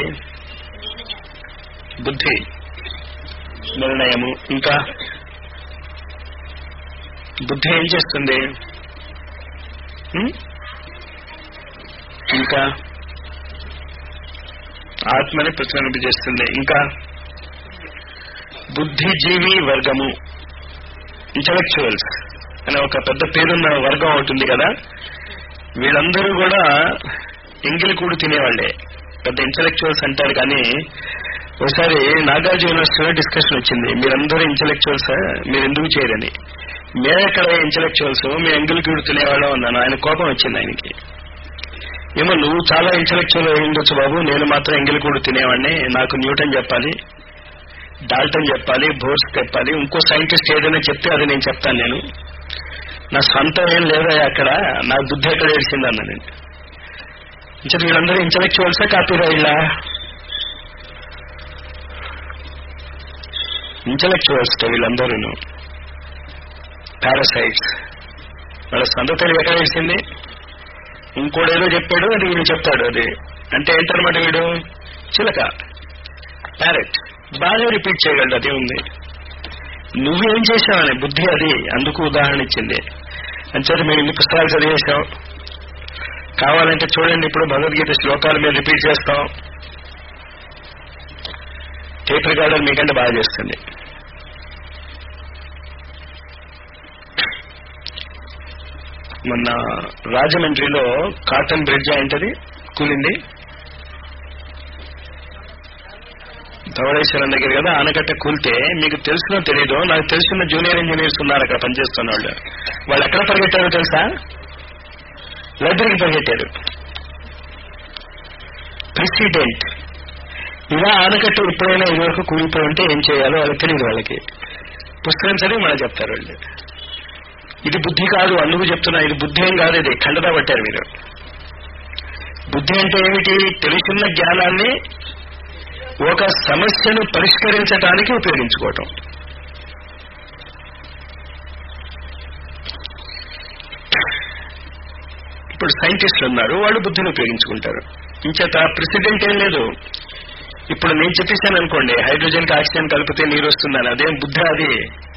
బుద్ధి నిర్ణయము ఇంకా బుద్ధి ఏం చేస్తుంది ఉం? ఇంకా ఆత్మని ప్రతిబింబించేస్తుంది ఇంకా బుద్ధిజీవి వర్గము ఇంటలెక్చువల్స్ అనే ఒక పెద్ద పేరున్న వర్గం ఉంటుంది కదా వీళ్ళందరూ కూడా ఎంగిలి కూడు తినేవాళ్లే పెద్ద ఇంటలెక్చువల్స్ అంటారు కానీ ఒకసారి నాగార్జున యూనివర్సిటీలో డిస్కషన్ వచ్చింది మీరందరూ ఇంటలెక్చువల్స్ మీరు ఎందుకు చేయరని మేమెక్కడ ఇంటలెక్చువల్స్ మీ ఎంగిలి కూడు తినేవాళ్ళం అన్నాను ఆయన కోపం వచ్చింది ఆయనకి ఏమో నువ్వు చాలా ఇంటలెక్చువల్ ఉండొచ్చు బాబు నేను మాత్రం ఎంగిలి కూడు తినేవాడిని నాకు న్యూటన్ చెప్పాలి డాల్టన్ చెప్పాలి బోర్స్ చెప్పాలి ఇంకో సైంటిస్ట్ ఏదైనా చెప్తే అది నేను చెప్తాను నేను నా సొంతం ఏం లేదా అక్కడ నా బుద్ధి ఎక్కడ ఏడిసిందన్న నేను ఇంకా వీళ్ళందరూ ఇంటలెక్చువల్సే కాపీరాయిల్లా ఇంటలెక్చువల్స్ వీళ్ళందరూ పారాసైట్స్ వాళ్ళ సొంత తెలివి ఎక్కడ వేసింది ఇంకోడేదో చెప్పాడు అది వీడు చెప్తాడు అది అంటే ఏంటనమాట వీడు చిలక ప్యారెట్ బాగా రిపీట్ చేయగలడు అదే ఉంది నువ్వేం చేసావని బుద్ధి అది అందుకు ఉదాహరణ ఇచ్చింది అంచేత మేము ఇన్ని పుస్తకాలు చదివేశాం కావాలంటే చూడండి ఇప్పుడు భగవద్గీత శ్లోకాలు మేము రిపీట్ చేస్తాం టేప్ రికార్డర్ మీకంటే బాగా చేస్తుంది మొన్న రాజమండ్రిలో కాటన్ బ్రిడ్జ్ ఏంటది కూలింది ధవళేశ్వరం దగ్గర కదా ఆనకట్ట కూలితే మీకు తెలుసునో తెలియదు నాకు తెలిసిన జూనియర్ ఇంజనీర్స్ ఉన్నారు అక్కడ పనిచేస్తున్న వాళ్ళు వాళ్ళు ఎక్కడ పరిగెట్టారో తెలుసా లైబ్రరీకి పరిగెట్టారు ప్రెసిడెంట్ ఇలా ఆనకట్ట ఎప్పుడైనా ఇదివరకు కూలిపోయి ఉంటే ఏం చేయాలో వాళ్ళకి తెలియదు వాళ్ళకి పుస్తకం చదివి మళ్ళీ చెప్తారు వాళ్ళు ఇది బుద్ధి కాదు అందుకు చెప్తున్నా ఇది బుద్ధి ఏం కాదు ఇది ఖండతా పట్టారు మీరు బుద్ధి అంటే ఏమిటి తెలుసున్న జ్ఞానాన్ని ఒక సమస్యను పరిష్కరించడానికి ఉపయోగించుకోవటం ఇప్పుడు సైంటిస్టులు ఉన్నారు వాళ్ళు బుద్ధిని ఉపయోగించుకుంటారు ఇంచేత ప్రెసిడెంట్ ఏం లేదు ఇప్పుడు నేను చెప్పేశాను అనుకోండి హైడ్రోజన్ కి ఆక్సిజన్ కలిపితే నీరు వస్తుందని అదేం బుద్ధి అది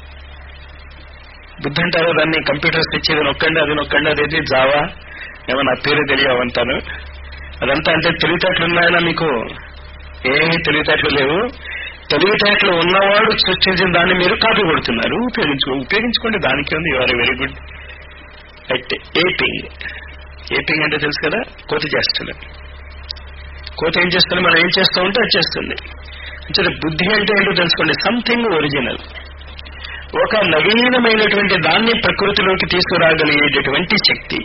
బుద్ధి అంటారు దాన్ని కంప్యూటర్స్ తెచ్చేది నొక్కండి అది నొక్కండి అదేది జావా ఏమో నా పేరు తెలియవంతాను అదంతా అంటే తెలివితేటలు ఉన్నాయన్నా మీకు ఏమీ తెలివితేటలు లేవు తెలివితేటలు ఉన్నవాడు సృష్టించిన దాన్ని మీరు కాపీ కొడుతున్నారు ఉపయోగించుకో ఉపయోగించుకోండి దానికి ఉంది your very good at aping aping అంటే తెలుసు కదా కోతి చేష్టలు కోతి ఏం చేస్తుంది మనం ఏం చేస్తూ ఉంటే అది చేస్తుంది అంటే బుద్ధి అంటే ఏంటో తెలుసుకోండి సంథింగ్ ఒరిజినల్ ఒక నవీనమైనటువంటి దాన్ని ప్రకృతిలోకి తీసుకురాగలిగేటటువంటి శక్తి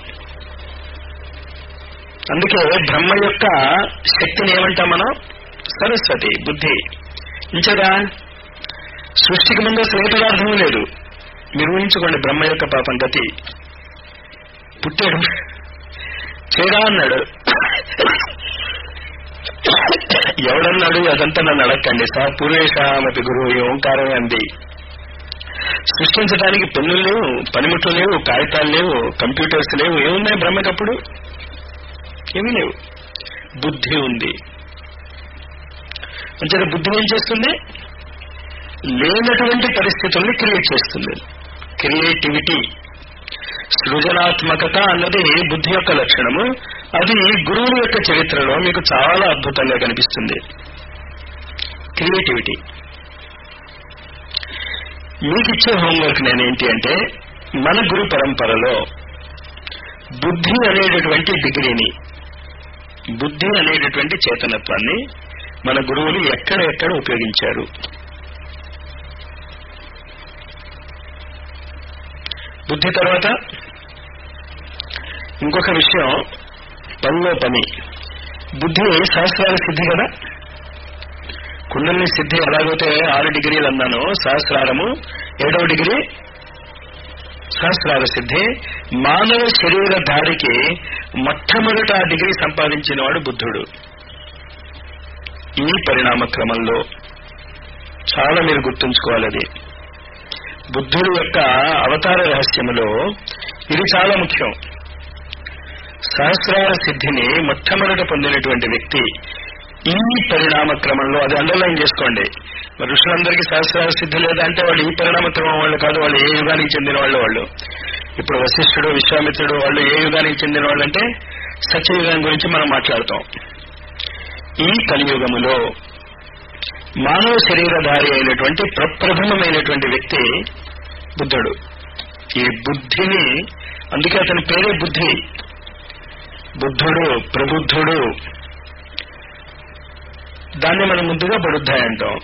అందుకే బ్రహ్మ యొక్క శక్తిని ఏమంటాం మనం సరస్వతి బుద్ధి ఇంచదా సృష్టికి ముందు అసలు ఏ పదార్థం లేదు మీరు ఊహించుకోండి బ్రహ్మ యొక్క పాపం గతి పుట్టాడు చేరా అన్నాడు ఎవడన్నాడు అదంతా నన్ను అడగండి సా పూర్వేశామతి గురువు ఈ ఓంకారమే అంది సృష్టించడానికి పెన్నులు లేవు పనిముట్లు లేవు కాగితాలు లేవు కంప్యూటర్స్ లేవు ఏమున్నాయి బ్రహ్మకప్పుడు ఏమీ లేవు బుద్ధి ఉంది అంటే బుద్ధి ఏం చేస్తుంది లేనటువంటి పరిస్థితుల్ని క్రియేట్ చేస్తుంది క్రియేటివిటీ సృజనాత్మకత అన్నది బుద్ధి యొక్క లక్షణము అది గురువుల యొక్క చరిత్రలో మీకు చాలా అద్భుతంగా కనిపిస్తుంది క్రియేటివిటీ మీకు ఇచ్చే హోంవర్క్ నేనేంటి అంటే మన గురు పరంపరలో బుద్ధి అనేటటువంటి డిగ్రీని బుద్ధి అనేటటువంటి చేతనత్వాన్ని మన గురువులు ఎక్కడ ఎక్కడ ఉపయోగించారు బుద్ధి తర్వాత ఇంకొక విషయం పనిలో పని బుద్ధి సహస్రాల సిద్ధి కదా కుండలిని సిద్ధి ఎలాగైతే ఆరు డిగ్రీలు అన్నాను సహస్రారము ఏడవ డిగ్రీ సహస్రార సిద్ధి మానవ శరీర ధారికి మొట్టమొదట ఆ డిగ్రీ సంపాదించిన వాడు బుద్ధుడు ఈ పరిణామ క్రమంలో చాలా మీరు గుర్తుంచుకోవాలి అది బుద్ధుడు యొక్క అవతార రహస్యములో ఇది చాలా ముఖ్యం సహస్రార సిద్ధిని మొట్టమొదట పొందినటువంటి వ్యక్తి ఈ పరిణామ క్రమంలో అది అండర్లైన్ చేసుకోండి మరి ఋషులందరికీ సహస్రార సిద్ధి లేదా అంటే వాళ్ళు ఈ పరిణామ క్రమం వాళ్ళు కాదు వాళ్ళు ఏ యుగానికి చెందిన వాళ్ళు వాళ్ళు ఇప్పుడు వశిష్ఠుడు విశ్వామిత్రుడు వాళ్ళు ఏ యుగానికి చెందిన వాళ్ళు అంటే సత్యయుగం గురించి మనం మాట్లాడతాం ఈ కలియుగములో మానవ శరీరధారి అయినటువంటి ప్రప్రథమమైనటువంటి వ్యక్తి బుద్ధుడు ఈ బుద్ధిని అందుకే అతని పేరే బుద్ధి బుద్ధుడు ప్రబుద్ధుడు దాన్ని మనం ముందుగా బడుద్దాయి అంటాం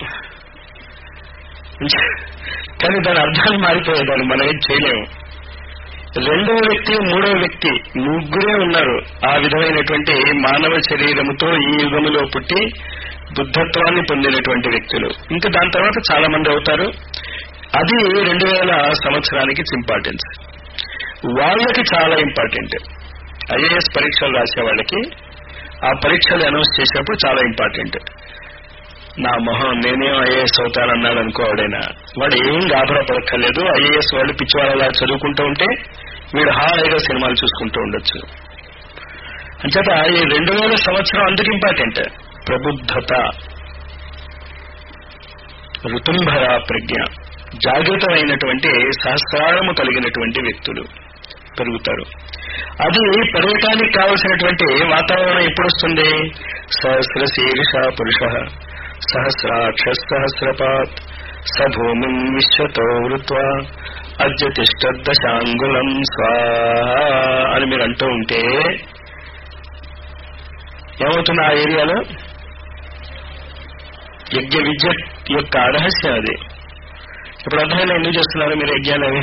కానీ దాని అర్థాలు మారిపోయేదాన్ని మనం ఏం చేయలేము రెండవ వ్యక్తి మూడవ వ్యక్తి ముగ్గురే ఉన్నారు ఆ విధమైనటువంటి మానవ శరీరముతో ఈ యుగములో పుట్టి బుద్ధత్వాన్ని పొందినటువంటి వ్యక్తులు ఇంకా దాని తర్వాత చాలా మంది అవుతారు అది రెండు వేల సంవత్సరానికి ఇంపార్టెన్స్ వాళ్ళకి చాలా ఇంపార్టెంట్ ఐఏఎస్ పరీక్షలు రాసే వాళ్ళకి ఆ పరీక్షలు అనౌన్స్ చేసినప్పుడు చాలా ఇంపార్టెంట్ నా మొహం నేనేం ఐఏఎస్ అవుతానన్నాడు అనుకోవాడైనా వాడు ఏం గాబరా పడక్కర్లేదు ఐఏఎస్ వాళ్ళు పిచ్చివాళ్ళలా చదువుకుంటూ ఉంటే వీడు హాయిగా సినిమాలు చూసుకుంటూ ఉండొచ్చు అంచేత ఈ రెండు వేల సంవత్సరం అందుకు ఇంపార్టెంట్ ప్రబుద్ధత ఋతుంభర ప్రజ్ఞ జాగృతమైనటువంటి సహస్రారము కలిగినటువంటి వ్యక్తులు పెరుగుతారు అది పెరగటానికి కావలసినటువంటి వాతావరణం ఎప్పుడు వస్తుంది సహస్ర శీర్ష పురుష సహస్రాక్ష సహస్రపాత్ సభూమి విశ్వతో వృత్వ అద్యతిష్టదశాంగులం స్వా అని మీరు అంటూ ఉంటే ఏమవుతుంది ఆ ఏరియాలో యజ్ఞ విద్య యొక్క రహస్యం అది ఇప్పుడు అర్థమైనా ఎందుకు చేస్తున్నారు మీరు యజ్ఞాలు అవి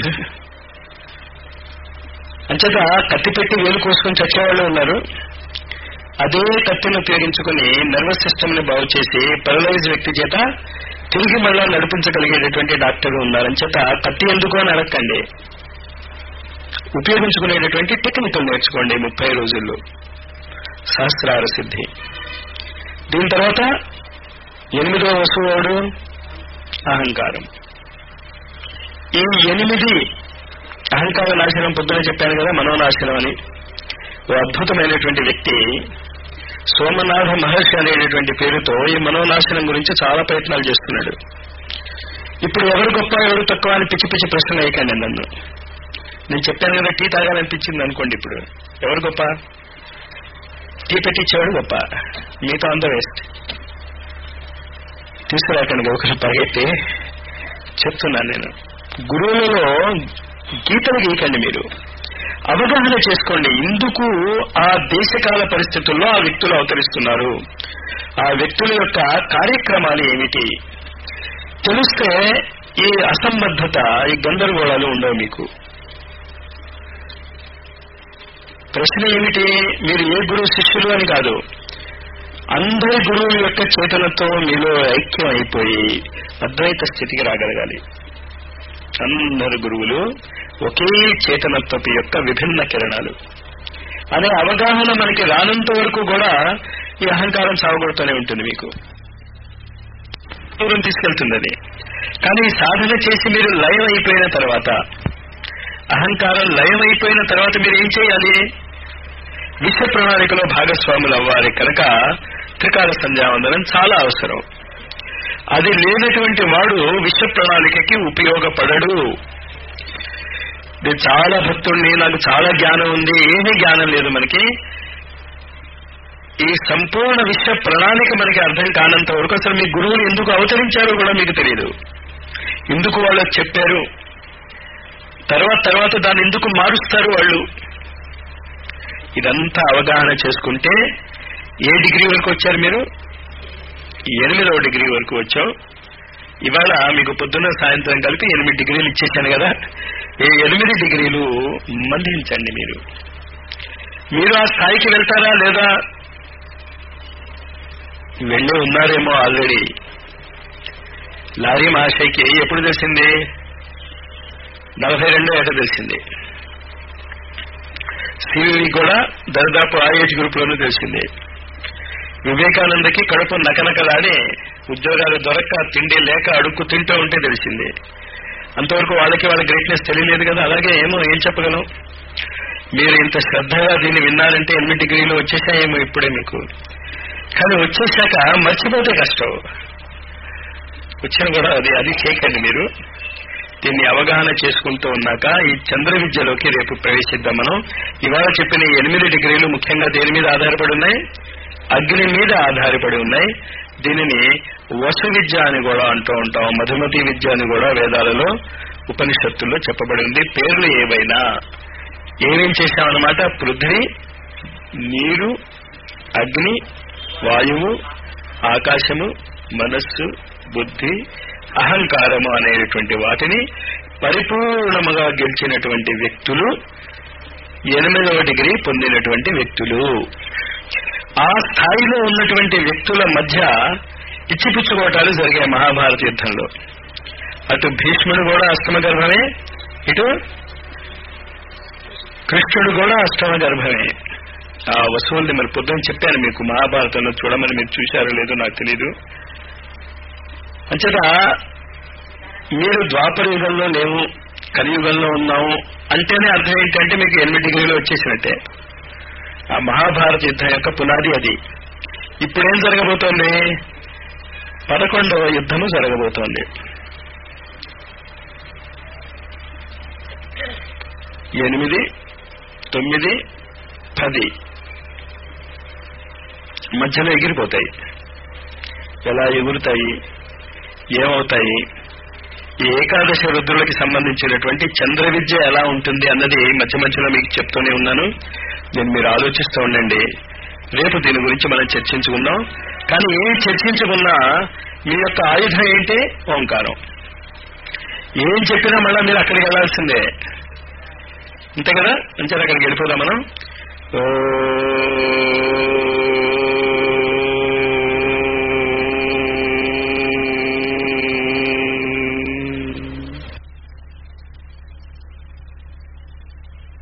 అంచేత కత్తి పెట్టి వేలు కోసుకొని చచ్చేవాళ్ళు ఉన్నారు అదే కత్తిని ఉపయోగించుకుని నర్వస్ సిస్టమ్ ని బాగు చేసి పెరలైజ్ వ్యక్తి చేత తిరిగి మళ్ళా నడిపించగలిగేటటువంటి డాక్టర్లు ఉన్నారు అంచేత కత్తి ఎందుకు అని అడగండి ఉపయోగించుకునేటటువంటి టెక్నికల్ నేర్చుకోండి ముప్పై రోజుల్లో సహస్రార సిద్ధి దీని తర్వాత ఎనిమిదో వస్తువుడు అహంకారం ఈ ఎనిమిది అహంకార నాశనం పొద్దున చెప్పాను కదా మనోనాశనం అని ఓ అద్భుతమైనటువంటి వ్యక్తి సోమనాథ మహర్షి అనేటటువంటి పేరుతో ఈ మనోనాశనం గురించి చాలా ప్రయత్నాలు చేస్తున్నాడు ఇప్పుడు ఎవరు గొప్ప ఎవరు తక్కువ అని పిచ్చి పిచ్చి ప్రశ్న వేయకండి నన్ను నేను చెప్పాను కదా టీ తాగాలనిపించింది అనుకోండి ఇప్పుడు ఎవరు గొప్ప టీ పెట్టించేవాడు గొప్ప మీతో అంత వేస్ట్ తీసుకురాకండి ఒకరు పరిగెత్తి చెప్తున్నాను నేను గురువులలో గీతలు గీకండి మీరు అవగాహన చేసుకోండి ఎందుకు ఆ దేశకాల పరిస్థితుల్లో ఆ వ్యక్తులు అవతరిస్తున్నారు ఆ వ్యక్తుల యొక్క కార్యక్రమాలు ఏమిటి తెలిస్తే ఈ అసంబద్ధత ఈ గందరగోళాలు ఉండవు మీకు ప్రశ్న ఏమిటి మీరు ఏ గురువు శిష్యులు అని కాదు అందరి గురువుల యొక్క చేతనతో మీలో ఐక్యం అయిపోయి అద్వైత స్థితికి రాగలగాలి అందరు గురువులు ఒకే చేతనత్వపు యొక్క విభిన్న కిరణాలు అనే అవగాహన మనకి రానంత వరకు కూడా ఈ అహంకారం సాగుకొడుతూనే ఉంటుంది మీకు దూరం తీసుకెళ్తుంది అది కానీ ఈ సాధన చేసి మీరు లయం అయిపోయిన తర్వాత అహంకారం లయం అయిపోయిన తర్వాత మీరు ఏం చేయాలి విశ్వ ప్రణాళికలో భాగస్వాములు అవ్వాలి కనుక త్రికాల సంధ్యావందనం చాలా అవసరం అది లేనటువంటి వాడు విశ్వ ప్రణాళికకి ఉపయోగపడడు నేను చాలా భక్తుడిని నాకు చాలా జ్ఞానం ఉంది ఏమీ జ్ఞానం లేదు మనకి ఈ సంపూర్ణ విశ్వ ప్రణాళిక మనకి అర్థం కానంత వరకు అసలు మీ గురువులు ఎందుకు అవతరించారో కూడా మీకు తెలియదు ఎందుకు వాళ్ళు చెప్పారు తర్వాత తర్వాత దాన్ని ఎందుకు మారుస్తారు వాళ్ళు ఇదంతా అవగాహన చేసుకుంటే ఏ డిగ్రీ వరకు వచ్చారు మీరు ఎనిమిదవ డిగ్రీ వరకు వచ్చావు ఇవాళ మీకు పొద్దున్న సాయంత్రం కలిపి ఎనిమిది డిగ్రీలు ఇచ్చేసాను కదా ఈ ఎనిమిది డిగ్రీలు మందించండి మీరు మీరు ఆ స్థాయికి వెళ్తారా లేదా వెళ్ళి ఉన్నారేమో ఆల్రెడీ లారీ మహాశయకి ఎప్పుడు తెలిసింది నలభై రెండో ఏట తెలిసింది సివి కూడా దాదాపు ఆ ఏజ్ గ్రూప్ లోనూ తెలిసింది వివేకానందకి కడుపు నకనకలాడి ఉద్యోగాలు దొరక్క తిండి లేక అడుక్కు తింటూ ఉంటే తెలిసింది అంతవరకు వాళ్ళకి వాళ్ళ గ్రేట్నెస్ తెలియలేదు కదా అలాగే ఏమో ఏం చెప్పగలం మీరు ఇంత శ్రద్ధగా దీన్ని విన్నారంటే ఎనిమిది డిగ్రీలు వచ్చేసాయేమో ఇప్పుడే మీకు కానీ వచ్చేసాక మర్చిపోతే కష్టం వచ్చిన కూడా అది అది చేయకండి మీరు దీన్ని అవగాహన చేసుకుంటూ ఉన్నాక ఈ చంద్ర విద్యలోకి రేపు ప్రవేశిద్దాం మనం ఇవాళ చెప్పిన ఈ ఎనిమిది డిగ్రీలు ముఖ్యంగా దేని మీద ఆధారపడి ఉన్నాయి అగ్ని మీద ఆధారపడి ఉన్నాయి దీనిని వసు విద్య అని కూడా అంటూ ఉంటాం మధుమతి విద్య అని కూడా వేదాలలో ఉపనిషత్తుల్లో చెప్పబడి ఉంది పేర్లు ఏవైనా ఏమేం చేశామన్నమాట పృథ్వీ నీరు అగ్ని వాయువు ఆకాశము మనస్సు బుద్ధి అహంకారము అనేటువంటి వాటిని పరిపూర్ణముగా గెలిచినటువంటి వ్యక్తులు ఎనిమిదవ డిగ్రీ పొందినటువంటి వ్యక్తులు ఆ స్థాయిలో ఉన్నటువంటి వ్యక్తుల మధ్య ఇచ్చిపుచ్చుకోవటాలు జరిగాయి మహాభారత యుద్ధంలో అటు భీష్ముడు కూడా అష్టమ గర్భమే ఇటు కృష్ణుడు కూడా అష్టమ గర్భమే ఆ వస్తువుల్ని మరి పొద్దున చెప్పాను మీకు మహాభారతంలో చూడమని మీరు చూశారో లేదో నాకు తెలీదు అంచేత మీరు ద్వాపర యుగంలో లేవు కలియుగంలో ఉన్నాము అంటేనే అర్థం ఏంటంటే మీకు ఎనిమిది డిగ్రీలు వచ్చేసినట్టే ఆ మహాభారత యుద్ధం యొక్క పునాది అది ఇప్పుడేం జరగబోతోంది పదకొండవ యుద్ధము జరగబోతోంది ఎనిమిది తొమ్మిది పది మధ్యలో ఎగిరిపోతాయి ఎలా ఎగురుతాయి ఏమవుతాయి ఈ ఏకాదశ రుద్రులకి సంబంధించినటువంటి చంద్ర విద్య ఎలా ఉంటుంది అన్నది మధ్య మధ్యలో మీకు చెప్తూనే ఉన్నాను నేను మీరు ఆలోచిస్తూ ఉండండి రేపు దీని గురించి మనం చర్చించుకుందాం కానీ ఏం చర్చించుకున్నా మీ యొక్క ఆయుధం ఏంటి ఓంకారం ఏం చెప్పినా మళ్ళా మీరు అక్కడికి వెళ్ళాల్సిందే అంతే కదా అంతే అక్కడికి వెళ్ళిపోదాం మనం ఓ